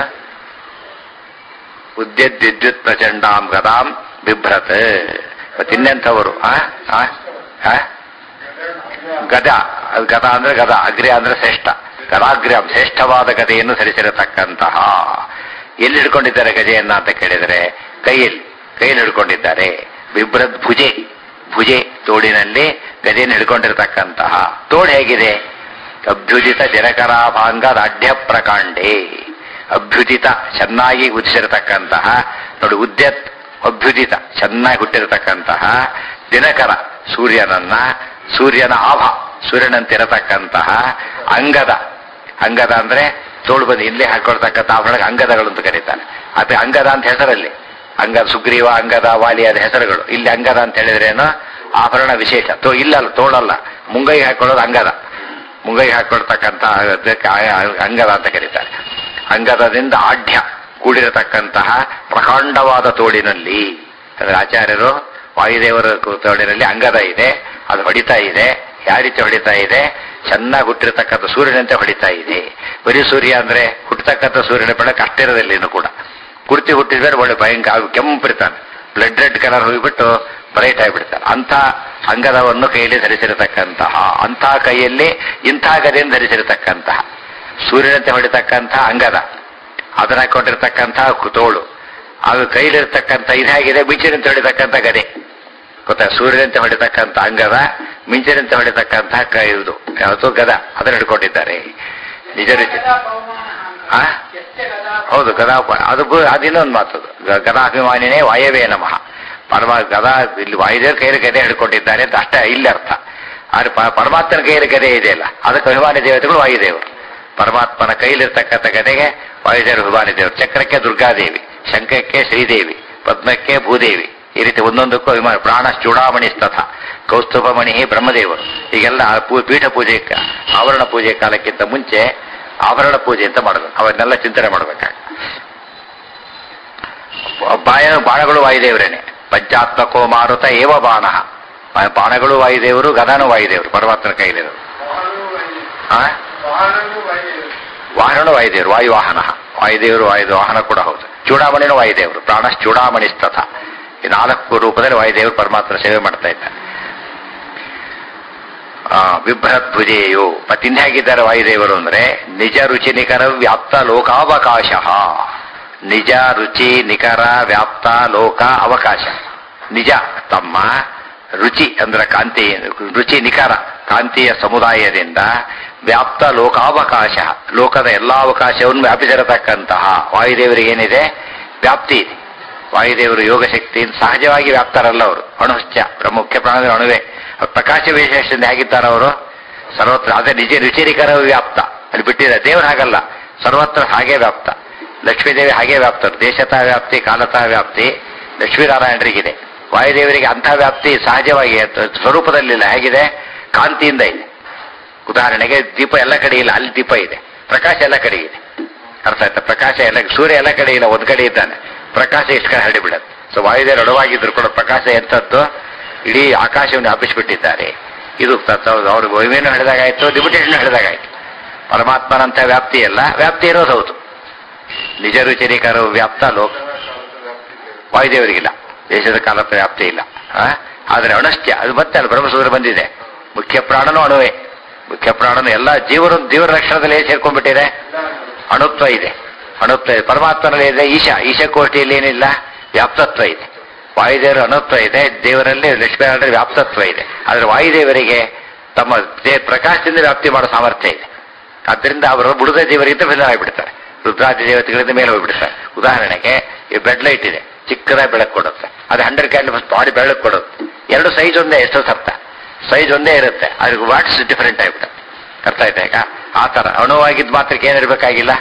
[SPEAKER 1] ಉದ್ಯದ್ ವಿದ್ಯುತ್ ಪ್ರಚಂಡಾಂ ಗದಾಂ ಬಿಭ್ರತ್ ಮತ್ತಿನ್ನೆಂಥವರು ಆ ಆ? ಆ? ಗದ ಅದು ಗದ ಅಂದ್ರೆ ಗದ ಅಗ್ರ್ಯ ಅಂದ್ರೆ ಶ್ರೇಷ್ಠ ಗದಾಗ್ರ್ಯಂ ಶ್ರೇಷ್ಠವಾದ ಗದೆಯನ್ನು ಧರಿಸಿರತಕ್ಕಂತಹ ಎಲ್ಲಿ ಹಿಡ್ಕೊಂಡಿದ್ದಾರೆ ಗಜೆಯನ್ನ ಅಂತ ಕೇಳಿದರೆ ಕೈಯಲ್ಲಿ ಕೈಯಲ್ಲಿ ಹಿಡ್ಕೊಂಡಿದ್ದಾರೆ ಬಿಭ್ರದ್ ಭುಜೆ ಭುಜೆ ತೋಡಿನಲ್ಲಿ ಗದೆಯನ್ನು ಹಿಡ್ಕೊಂಡಿರತಕ್ಕಂತಹ ತೋಡು ಹೇಗಿದೆ ಅಭ್ಯುದಿತ ಜನಕರಾಭಾಂಗ ದಾಢ್ಯ ಪ್ರಕಾಂಡೆ ಅಭ್ಯುದಿತ ಚೆನ್ನಾಗಿ ಉದಿಸಿರತಕ್ಕಂತಹ ನೋಡಿ ಉದ್ಯತ್ ಅಭ್ಯುದಿತ ಚೆನ್ನಾಗಿ ಹುಟ್ಟಿರತಕ್ಕಂತಹ ದಿನಕರ ಸೂರ್ಯನನ್ನ ಸೂರ್ಯನ ಆಭ ಸೂರ್ಯನಂತಿರತಕ್ಕಂತಹ ಅಂಗದ ಅಂಗದ ಅಂದ್ರೆ ತೋಳು ಬಂದು ಇಲ್ಲಿ ಹಾಕೊಳ್ತಕ್ಕಂಥ ಆಭರಣ ಅಂಗದಗಳು ಅಂತ ಕರೀತಾರೆ ಅದೇ ಅಂಗದ ಅಂತ ಹೆಸರಲ್ಲಿ ಅಂಗದ ಸುಗ್ರೀವ ಅಂಗದ ವಾಲಿ ಅದ ಹೆಸರುಗಳು ಇಲ್ಲಿ ಅಂಗದ ಅಂತ ಹೇಳಿದ್ರೇನು ಆಭರಣ ವಿಶೇಷ ತೋ ಇಲ್ಲಲ್ಲ ತೋಳಲ್ಲ ಮುಂಗೈಗೆ ಹಾಕೊಳ್ಳೋದು ಅಂಗದ ಮುಂಗೈಗೆ ಹಾಕೊಳ್ತಕ್ಕಂಥ ಅದಕ್ಕೆ ಆ- ಅಂಗದ ಅಂತ ಕರೀತಾರೆ ಅಂಗದದಿಂದ ಆಢ್ಯ ಕೂಡಿರತಕ್ಕಂತಹ ಪ್ರಕಾಂಡವಾದ ತೋಳಿನಲ್ಲಿ ಅಂದ್ರೆ ಆಚಾರ್ಯರು ವಾಯುದೇವರ ಕು- ತೋಳಿನಲ್ಲಿ ಅಂಗದ ಇದೆ ಅದು ಹೊಡಿತಾ ಇದೆ ಯಾವ ರೀತಿ ಹೊಡಿತಾ ಇದೆ ಚೆನ್ನಾಗಿ ಹುಟ್ಟಿರತಕ್ಕಂಥ ಸೂರ್ಯನಂತೆ ಹೊಡಿತಾ ಇದೆ ಬರೀ ಸೂರ್ಯ ಅಂದ್ರೆ ಹುಟ್ಟತಕ್ಕಂಥ ಸೂರ್ಯನ ಬೆಳಕು ಅಷ್ಟಿರೋದಿಲ್ಲ ಇನ್ನು ಕೂಡ ಕುರ್ತಿ ಹುಟ್ಟಿದ್ರೆ ಒಳ್ಳೆ ಭಯಂಕರ ಕೆಂಪಿರ್ತಾನೆ ಬ್ಲಡ್ ರೆಡ್ ಕಲರ್ ಹೋಗ್ಬಿಟ್ಟು ಬ್ರೈಟ್ ಆಗಿಬಿಡ್ತಾನೆ ಅಂಥ ಅಂಗದವನ್ನು ಕೈಯಲ್ಲಿ ಧರಿಸಿರತಕ್ಕಂತಹ ಅಂಥ ಕೈಯಲ್ಲಿ ಇಂಥ ಗದೆಯನ್ನು ಧರಿಸಿರತಕ್ಕಂತಹ ಸೂರ್ಯನಂತೆ ಹೊಡಿತಕ್ಕಂತಹ ಅಂಗದ ಅದನ್ನ ಹಾಕೊಂಡಿರ್ತಕ್ಕಂತಹ ತೋಳು ಅದು ಕೈಲಿರ್ತಕ್ಕಂಥ ಇದಾಗಿದೆ ಮಿಂಚಿನಂತೆ ಹೊಡಿತಕ್ಕಂಥ ಗದೆ ಗೊತ್ತಾ ಸೂರ್ಯನಂತೆ ಹೊಡಿತಕ್ಕಂಥ ಅಂಗದ ಮಿಂಚಿನಂತೆ ಹೊಡಿತಕ್ಕಂತಹ ಕೈ ಇದು ಯಾವುದು ಗದ ಅದನ್ನ ಹಿಡ್ಕೊಂಡಿದ್ದಾರೆ ನಿಜ ನಿಜ ಆ? ಹೌದು ಗದಾ ಅದು ಗು- ಅದು ಇನ್ನೊಂದು ಮಾತು ಅದು. ಗ- ಗದಾಭಿಮಾನಿನೇ ವಾಯವೇ ನಮಃ ಪರಮ ಗದಾ ಇಲ್ಲಿ ವಾಯುದೇವ್ರ ಕೈಯಲ್ಲಿ ಗದೆ ಹಿಡ್ಕೊಂಡಿದ್ದಾರೆ ಅಂತ ಅಷ್ಟೇ ಇಲ್ಲಿ ಅರ್ಥ ಆದ್ರೆ ಪ- ಪರಮಾತ್ಮನ ಕೈಯಲ್ಲಿ ಗದೆ ಇದೆಯಲ್ಲ ಅದಕ್ಕೆ ಅಭಿಮಾನಿ ದೇವತೆಗಳು ವಾಯುದೇವರು ಪರಮಾತ್ಮನ ಕೈಲಿರ್ತಕ್ಕಂಥ ಗದೆಗೆ ವಾಯುದೇವರು ಅಭಿಮಾನಿ ದೇವರು ಚಕ್ರಕ್ಕೆ ದುರ್ಗಾದೇವಿ ಶಂಖಕ್ಕೆ ಶ್ರೀದೇವಿ ಪದ್ಮಕ್ಕೆ ಭೂದೇವಿ ಈ ರೀತಿ ಒಂದೊಂದಕ್ಕೂ ಅಭಿಮಾನಿ ಪ್ರಾಣ ಚೂಡಾಮಣಿ ತಥ ಕೌಸ್ತುಭಮಣಿ ಬ್ರಹ್ಮದೇವರು ಹೀಗೆಲ್ಲ ಪೂ- ಪೀಠ ಪೂಜೆ ಕ- ಆವರಣ ಪೂಜೆ ಕಾಲಕ್ಕಿಂತ ಮುಂಚೆ ಆಭರಣ ಪೂಜೆ ಅಂತ ಮಾಡಬೇಕು ಅವನ್ನೆಲ್ಲ ಚಿಂತನೆ ಮಾಡಬೇಕಾಗ ಬಾಯ ಬಾಣಗಳು ವಾಯುದೇವರೇನೆ ಪಂಚಾತ್ಮಕೋ ಮಾರುತ ಏವ ಬಾಣ ಬಾಣಗಳು ವಾಯುದೇವರು ಗದಾನು ವಾಯುದೇವರು ಪರಮಾತ್ಮನ ಕೈಲಿರೋದು ಆ? ವಾಹನನು ವಾಯುದೇವರು ವಾಯುವಾಹನ ವಾಯುದೇವರು ವಾಯು ವಾಹನ ಕೂಡ ಹೌದು ಚೂಡಾಮಣಿನೂ ವಾಯುದೇವರು ಪ್ರಾಣ ಚೂಡಾಮಣಿ ತಥ ಈ ನಾಲ್ಕು ರೂಪದಲ್ಲಿ ವಾಯುದೇವರು ಪರಮಾತ್ಮನ ಸೇವೆ ಮಾಡ್ತಾ ಇದ್ದಾರೆ ಆ, ಬಿಭ್ರತ್ ಭುಜೇಯು ಮತ್ತಿನ್ ಹೇಗಿದ್ದಾರೆ ವಾಯುದೇವರು ಅಂದ್ರೆ ನಿಜ ರುಚಿ ನಿಖರ ವ್ಯಾಪ್ತ ಲೋಕಾವಕಾಶ ನಿಜ ರುಚಿ ನಿಖರ ವ್ಯಾಪ್ತ ಲೋಕ ಅವಕಾಶ ನಿಜ ತಮ್ಮ ರುಚಿ ಅಂದ್ರೆ ಕಾಂತಿ ರುಚಿ ನಿಖರ ಕಾಂತಿಯ ಸಮುದಾಯದಿಂದ ವ್ಯಾಪ್ತ ಲೋಕಾವಕಾಶ ಲೋಕದ ಎಲ್ಲಾ ಅವಕಾಶವನ್ನು ವ್ಯಾಪಿಸಿರತಕ್ಕಂತಹ ವಾಯುದೇವರಿಗೆ ಏನಿದೆ ವ್ಯಾಪ್ತಿ ಇದೆ ವಾಯುದೇವರು ಯೋಗ ಶಕ್ತಿಯಿಂದ ಸಹಜವಾಗಿ ವ್ಯಾಪ್ತಾರಲ್ಲ ಅವರು ಅಣುಶ್ಚ ಮುಖ್ಯ ಪ್ರಾಣದ ಅಣುವೆ ಅವ್ರು ಪ್ರಕಾಶ ವಿಶೇಷದಿಂದ ಹೇಗಿದ್ದಾರೆ ಅವರು ಸರ್ವತ್ರ ಅದೇ ನಿಜ ರುಚಿರಿಕರ ವ್ಯಾಪ್ತ ಅಲ್ಲಿ ಬಿಟ್ಟಿದ್ದಾರೆ ದೇವರು ಹಾಗಲ್ಲ ಸರ್ವತ್ರ ಹಾಗೆ ವ್ಯಾಪ್ತ ಲಕ್ಷ್ಮೀದೇವಿ ಹಾಗೆ ವ್ಯಾಪ್ತರು ದೇಶತಃ ವ್ಯಾಪ್ತಿ ಕಾಲತಃ ವ್ಯಾಪ್ತಿ ಲಕ್ಷ್ಮೀನಾರಾಯಣರಿಗಿದೆ ವಾಯುದೇವರಿಗೆ ಅಂಥ ವ್ಯಾಪ್ತಿ ಸಹಜವಾಗಿ ಅದು ಸ್ವರೂಪದಲ್ಲಿಲ್ಲ ಹೇಗಿದೆ ಕಾಂತಿಯಿಂದ ಇದೆ ಉದಾಹರಣೆಗೆ ದೀಪ ಎಲ್ಲ ಕಡೆ ಇಲ್ಲ ಅಲ್ಲಿ ದೀಪ ಇದೆ ಪ್ರಕಾಶ ಎಲ್ಲ ಕಡೆ ಇದೆ ಅರ್ಥ ಆಯ್ತಾ ಪ್ರಕಾಶ ಎಲ್ಲ ಸೂರ್ಯ ಎಲ್ಲ ಕಡೆ ಇಲ್ಲ ಒಂದ್ ಕಡೆ ಇದ್ದಾನೆ ಪ್ರಕಾಶ ಇಷ್ಟು ಕಡೆ ಹರಡಿ ಬಿಡತ್ತೆ ಸೊ ವಾಯುದೇವರು ಅಡವಾಗಿದ್ರು ಕೂಡ ಪ್ರಕಾಶ ಎಂಥದ್ದು ಇಡೀ ಆಕಾಶವನ್ನು ವ್ಯಾಪಿಸಿಬಿಟ್ಟಿದ್ದಾರೆ ಇದು ಅವ್ರಿಗೆ ವೈವೇನು ಹೇಳಿದಾಗಾಯ್ತು ಲಿಮಿಟೇಷನ್ ಹೇಳಿದಾಗಾಯ್ತು ಪರಮಾತ್ಮನಂತ ವ್ಯಾಪ್ತಿ ಅಲ್ಲ ವ್ಯಾಪ್ತಿ ಇರೋದು ಹೌದು ನಿಜ ರುಚಿರಿಕರ ವ್ಯಾಪ್ತ ಲೋಕ ವಾಯುದೇವರಿಗಿಲ್ಲ ದೇಶದ ಕಾಲದ ವ್ಯಾಪ್ತಿ ಇಲ್ಲ ಆ? ಆದ್ರೆ ಅಣಸ್ತ್ಯ ಅದು ಮತ್ತೆ ಅಲ್ಲಿ ಬ್ರಹ್ಮಸೂತ್ರ ಬಂದಿದೆ ಮುಖ್ಯ ಪ್ರಾಣನೂ ಅಣುವೆ ಮುಖ್ಯ ಪ್ರಾಣನು ಎಲ್ಲ ಜೀವರು ಜೀವರ ಲಕ್ಷಣದಲ್ಲಿ ಏನ್ ಸೇರ್ಕೊಂಡ್ಬಿಟ್ಟಿದೆ ಅಣುತ್ವ ಇದೆ ಅಣುತ್ವ ಇದೆ ಪರಮಾತ್ಮನಲ್ಲಿ ಇದೆ ಈಶಾ ಈಶಕೋಷ್ಠಿಯಲ್ಲಿ ಏನಿಲ್ಲ ವ್ಯಾಪ್ತತ್ವ ಇದೆ ವಾಯುದೇವರ ಅಣುತ್ವ ಇದೆ ದೇವರಲ್ಲಿ ಲಕ್ಷ್ಮೀನಾರಾಯಣ ವ್ಯಾಪ್ತತ್ವ ಇದೆ ಆದ್ರೆ ವಾಯುದೇವರಿಗೆ ತಮ್ಮ ದೇ- ಪ್ರಕಾಶದಿಂದ ವ್ಯಾಪ್ತಿ ಮಾಡೋ ಸಾಮರ್ಥ್ಯ ಇದೆ ಆದ್ದರಿಂದ ಅವರು ಬುಡದ ದೇವರಿಗಿಂತ ಭಿನ್ನರಾಗಿಬಿಡ್ತಾರೆ ರುದ್ರಾದಿ ದೇವತೆಗಳಿಂದ ಮೇಲೆ ಹೋಗ್ಬಿಡ್ತಾರೆ ಉದಾಹರಣೆಗೆ ಈ ಬೆಡ್ ಲೈಟ್ ಇದೆ ಚಿಕ್ಕದಾಗಿ ಬೆಳಕು ಕೊಡುತ್ತೆ ಅದು ಹಂಡ್ರೆಡ್ ಕ್ಯಾಂಡಲ್ ಬಾಡಿ ಬೆಳಕು ಕೊಡುತ್ತೆ ಎರಡು ಸೈಜ್ ಒಂದೇ ಎಷ್ಟೋ ಅರ್ಥ ಸೈಜ್ ಒಂದೇ ಇರುತ್ತೆ ಅದಕ್ಕೆ ವಾಟ್ಸ್ ಡಿಫರೆಂಟ್ ಆಗಿಬಿಡುತ್ತೆ ಅರ್ಥ ಆಯ್ತಾ ಈಗ ಆ ತರ ಅಣುವಾಗಿದ್ದ ಮಾತ್ರಕ್ಕೆ ಏನಿರ್ಬೇಕಾಗಿಲ್ಲ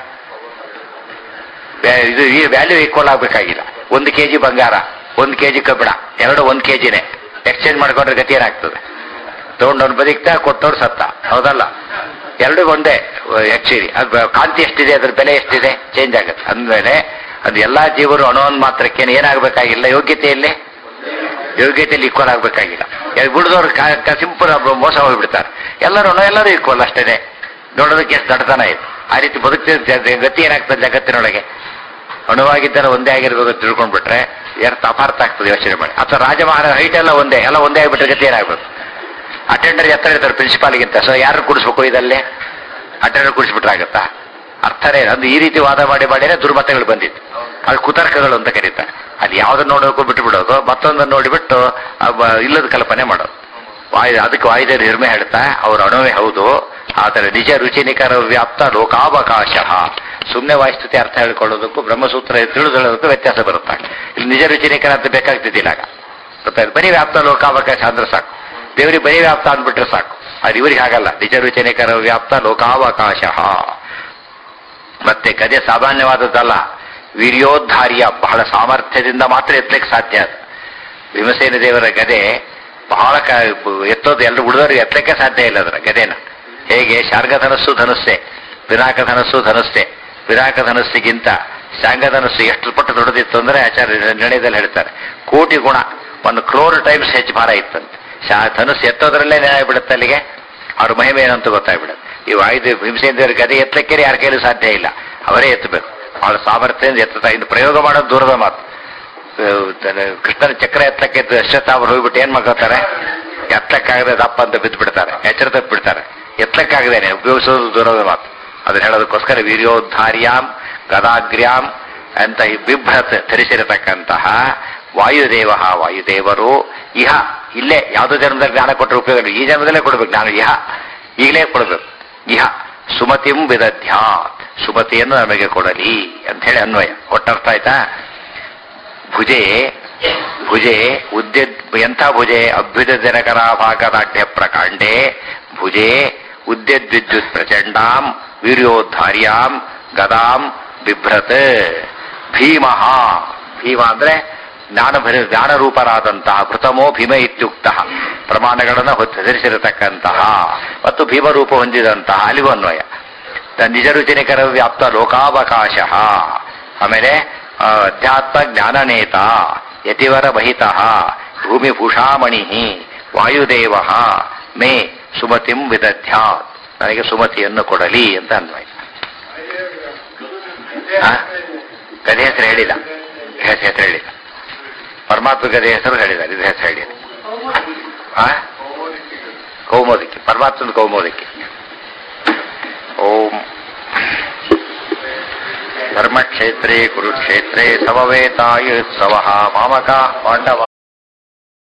[SPEAKER 1] ವ್ಯಾ- ಇದು ಈ ವ್ಯಾಲ್ಯೂ ಈಕ್ವಲ್ ಆಗ್ಬೇಕಾಗಿಲ್ಲ ಒಂದು ಕೆಜಿ ಬಂಗಾರ ಒಂದು ಕೆಜಿ ಕಬ್ಬಿಣ ಎರಡು ಒಂದು ಕೆಜಿನೇ ಎಕ್ಸ್ಚೇಂಜ್ ಮಾಡ್ಕೊಂಡ್ರೆ ಗತಿ ಏನಾಗ್ತದೆ ತಗೊಂಡವ್ನು ಬದುಕ್ತಾ ಕೊಟ್ಟವ್ರು ಸತ್ತ ಹೌದಲ್ಲ ಎರಡು ಒಂದೇ ಆಕ್ಚುಲಿ ಅದು ಕಾಂತಿ ಎಷ್ಟಿದೆ ಅದ್ರ ಬೆಲೆ ಎಷ್ಟಿದೆ ಚೇಂಜ್ ಆಗುತ್ತೆ ಅಂದ್ಮೇಲೆ ಅದು ಎಲ್ಲಾ ಜೀವರು ಅಣುವನ್ ಮಾತ್ರಕ್ಕೇನು ಏನಾಗಬೇಕಾಗಿಲ್ಲ ಯೋಗ್ಯತೆಯಲ್ಲಿ ಯೋಗ್ಯತೆಯಲ್ಲಿ ಈಕ್ವಲ್ ಆಗಬೇಕಾಗಿಲ್ಲ ಬಿಡಿದವ್ರು ಸಿಂಪಲ್ ಮೋಸ ಹೋಗ್ಬಿಡ್ತಾರೆ ಎಲ್ಲರೂ ಅಣು ಎಲ್ಲರೂ ಈಕ್ವಲ್ ಅಷ್ಟೇನೆ ನೋಡೋದಕ್ಕೆ ಎಷ್ಟು ದಡ್ತನ ಇದೆ ಆ ರೀತಿ ಬದುಕ್ತಿದ್ದ ಗತಿ ಏನಾಗ್ತದೆ ಜಗತ್ತಿನೊಳಗೆ ಅಣುವಾಗಿದ್ದರೆ ಒಂದೇ ಆಗಿರ್ಬೇಕು ಅಂತ ತಿಳ್ಕೊಂಡ್ಬಿಟ್ರೆ ಎಷ್ಟು ಅಪಾರ್ಥ ಆಗ್ತದೆ ಯೋಚನೆ ಮಾಡಿ ಅಥವಾ ರಾಜಮಹಾರಾಜ ಹೈಟ್ ಎಲ್ಲ ಒಂದೇ ಎಲ್ಲ ಒಂದೇ ಆಗಿಬಿಟ್ರೆ ಗತಿ ಏನಾಗ್ಬೇಕು ಅಟೆಂಡರ್ ಎತ್ತರ ಇರ್ತಾರೆ ಪ್ರಿನ್ಸಿಪಾಲ್ಗಿಂತ ಸೊ ಯಾರು ಕುಡಿಸ್ಬೇಕು ಇದಲ್ಲೇ ಅಟೆಂಡರ್ ಕುಡಿಸ್ಬಿಟ್ರೆ ಆಗುತ್ತಾ ಅರ್ಥನೇ ಇಲ್ಲ. ಅದು ಈ ರೀತಿ ವಾದ ಮಾಡಿ ಮಾಡಿದ್ರೆ ದುರ್ಮತಗಳು ಬಂದಿತ್ತು ಅದು ಕುತರ್ಕಗಳು ಅಂತ ಕರೀತಾರೆ ಅದು ಯಾವ್ದನ್ನ ನೋಡೋಕು ಬಿಟ್ಟು ಬಿಡೋದು ಮತ್ತೊಂದನ್ನು ನೋಡಿಬಿಟ್ಟು ಆ ಬ- ಇಲ್ಲದ ಕಲ್ಪನೆ ಮಾಡೋದು ವಾಯು ಅದಕ್ಕೆ ವಾಯುದೇವರು ಹಿರ್ಮೆ ಹೇಳ್ತಾ ಅವ್ರ ಅಣುವೇ ಹೌದು ಆದರೆ ನಿಜ ರುಚಿನಿಕರ ವ್ಯಾಪ್ತ ಲೋಕಾವಕಾಶ ಸುಮ್ಮನೆ ವಾಯುಸ್ಥಿತಿ ಅರ್ಥ ಹೇಳ್ಕೊಳ್ಳೋದಕ್ಕೂ ಬ್ರಹ್ಮಸೂತ್ರ ತಿಳಿದೋದಕ್ಕೂ ವ್ಯತ್ಯಾಸ ಬರುತ್ತೆ ಇಲ್ಲಿ ನಿಜ ರುಚಿನಿಕರ ಅಂತ ಬೇಕಾಗ್ತಿದ್ದಿಲ್ಲ ಆಗ ಗೊತ್ತಾಯ್ತು ಬರೀ ವ್ಯಾಪ್ತ ಲೋಕಾವಕಾಶ ಅಂದ್ರೆ ಸಾಕು ದೇವರಿಗೆ ಬರೀ ವ್ಯಾಪ್ತ ಅಂದ್ಬಿಟ್ರೆ ಸಾಕು ಅದು ಇವರಿಗೆ ಹಾಗಲ್ಲ ನಿಜ ರುಚಿನಿಕರ ವ್ಯಾಪ್ತ ಲೋಕಾವಕಾಶ ಮತ್ತೆ ಗದೆ ಸಾಮಾನ್ಯವಾದದ್ದಲ್ಲ ವೀರ್ಯೋದ್ಧಾರ್ಯ ಬಹಳ ಸಾಮರ್ಥ್ಯದಿಂದ ಮಾತ್ರ ಎತ್ತಲಿಕ್ಕೆ ಸಾಧ್ಯ ಅದು ಭೀಮಸೇನ ದೇವರ ಗದೆ ಬಹಳ ಕ ಎತ್ತೋದು ಎಲ್ಲರೂ ಉಳಿದವ್ರಿಗೆ ಎತ್ತಲಿಕ್ಕೆ ಸಾಧ್ಯ ಇಲ್ಲ ಅದರ ಗದೆನ ಹೇಗೆ ಶಾರ್ಗ ಧನಸ್ಸು ಧನುಸ್ಸೆ ಪಿನಾಕ ಧನಸ್ಸು ಧನುಸ್ಸೆ ಪಿನಾಕ ಧನಸ್ಸಿಗಿಂತ ಶಾಂಗ ಧನಸ್ಸು ಎಷ್ಟು ಪಟ್ಟು ದೊಡ್ಡದಿತ್ತು ಅಂದ್ರೆ ಆಚಾರ್ಯ ನಿರ್ಣಯದಲ್ಲಿ ಹೇಳ್ತಾರೆ ಕೋಟಿ ಗುಣ ಒಂದು ಕ್ರೋರ್ ಟೈಮ್ಸ್ ಹೆಚ್ಚು ಭಾರ ಇತ್ತಂತೆ ಶಾ ಧನುಸ್ಸು ಎತ್ತೋದ್ರಲ್ಲೇ ನ್ಯಾಯ ಬಿಡುತ್ತೆ ಅಲ್ಲಿಗೆ ಅವ್ರ ಮಹಿಮೆ ಏನಂತ ಗೊತ್ತಾಗ್ಬಿಡುತ್ತೆ ಈ ವಾಯುದೇವ ಭೀಮಸೇನ ದೇವರ ಗದೆ ಎತ್ತಲಿಕ್ಕೆ ಯಾರ ಕೈಲೂ ಸಾಧ್ಯ ಇಲ್ಲ ಅವರೇ ಎತ್ತಬೇಕು ಬಹಳ ಸಾಮರ್ಥ್ಯದಿಂದ ಎತ್ತುತ್ತಾ ಇನ್ನು ಪ್ರಯೋಗ ಮಾಡೋದು ದೂರದ ಮಾತು ಕೃಷ್ಣನ ಚಕ್ರ ಎತ್ತಕ್ಕೆ ಅಶ್ವತ್ಥಾಮರು ಹೋಗ್ಬಿಟ್ಟು ಏನ್ ಮಾಡ್ಕೋತಾರೆ ಎತ್ತಕ್ಕಾಗದೆ ದಪ್ಪ ಅಂತ ಬಿದ್ದು ಬಿಡ್ತಾರೆ ಎಚ್ಚರ ತಪ್ಪು ಬಿಡ್ತಾರೆ ಎತ್ತಕ್ಕಾಗದೇನೆ ಉಪಯೋಗಿಸೋದು ದೂರದ ಮಾತು ಅದನ್ನ ಹೇಳೋದಕ್ಕೋಸ್ಕರ ವೀರ್ಯೋದ್ಧಾರ್ಯಾಂ ಗದಾಗ್ರ್ಯಾಂ ಅಂತ ಈ ಬಿಭ್ರತ್ ಧರಿಸಿರತಕ್ಕಂತಹ ವಾಯುದೇವ ವಾಯುದೇವರು ಇಹ ಇಲ್ಲೇ ಯಾವುದೋ ಜನ್ಮದಲ್ಲಿ ಜ್ಞಾನ ಕೊಟ್ಟರೆ ಉಪಯೋಗ ಇಲ್ಲ ಈ ಜನ್ಮದಲ್ಲೇ ಕೊಡ್ಬೇಕು ನಾನು ಇಹ ಈಗಲೇ ಕೊಡ್ಬೇಕು ಇಹ ಸುಮತಿಂ ವಿದಧ್ಯಾತ್ ಸುಮತಿಯನ್ನು ನಮಗೆ ಕೊಡಲಿ ಅಂತ ಹೇಳಿ ಅನ್ವಯ ಒಟ್ಟರ್ಥ ಆಯ್ತಾ ಭುಜೆ ಭುಜೆ ಉದ್ಯ ಎಂಥ ಭುಜೆ ಅಭ್ಯುದ ದಿನಕರ ಭಾಗದಾಢ್ಯ ಪ್ರಕಾಂಡೆ ಭುಜೆ ಉದ್ಯದ್ವಿದ್ಯುತ್ ಪ್ರಚಂಡಾಂ ವೀರ್ಯೋದ್ಧಾರ್ಯಾಂ ಗದಾಂ ಬಿಭ್ರತ್ ಭೀಮಃ ಭೀಮ ಅಂದ್ರೆ ಜ್ಞಾನ ಜ್ಞಾನರೂಪರಾದಂತಹ ಭೃತಮೋ ಭೀಮ ಇತ್ಯುಕ್ತ ಪ್ರಮಾಣಗಳನ್ನು ಹೊತ್ತಿಸಿರತಕ್ಕಂತಹ ಮತ್ತು ಭೀಮರೂಪ ಹೊಂದಿದಂತಹ ಅಲಿವು ಅನ್ವಯ ನಿಜ ರುಚಿನಿಕರ ವ್ಯಾಪ್ತ ಲೋಕಾವಕಾಶ ಆಮೇಲೆ ಆ, ಅಧ್ಯಾತ್ಮ ಜ್ಞಾನನೇತ ಯತಿವರ ಬಹಿತ ಭೂಮಿ ಭೂಷಾಮಣಿ ವಾಯುದೇವ ಮೇ ಸುಮತಿಂ ವಿದಧ್ಯಾತ್ ನನಗೆ ಸುಮತಿಯನ್ನು ಕೊಡಲಿ ಅಂತ ಅನ್ವಯ ಆ? ಗದೆ ಹೆಸರು ಹೇಳಿಲ್ಲ ಹೆಸರು ಹೆಸರು ಹೇಳಿಲ್ಲ ಪರಮಾತ್ಮ ಗದೆ ಹೆಸರು ಹೇಳಿದ್ದಾರೆ ಇದು ಹೆಸರು ಹೇಳಿಲ್ಲ ಆ? ಕೌಮೋದಿಕ್ಕೆ ಪರಮಾತ್ಮನ ಕೌಮೋದಿಕ್ಕೆ ಓಂ ಧರ್ಮಕ್ಷೇತ್ರೇ ಕುರುಕ್ಷೇತ್ರೇ ಸಮವೇತಾಯುತ್ಸವ ಮಾಮಕ ಪಾಂಡವ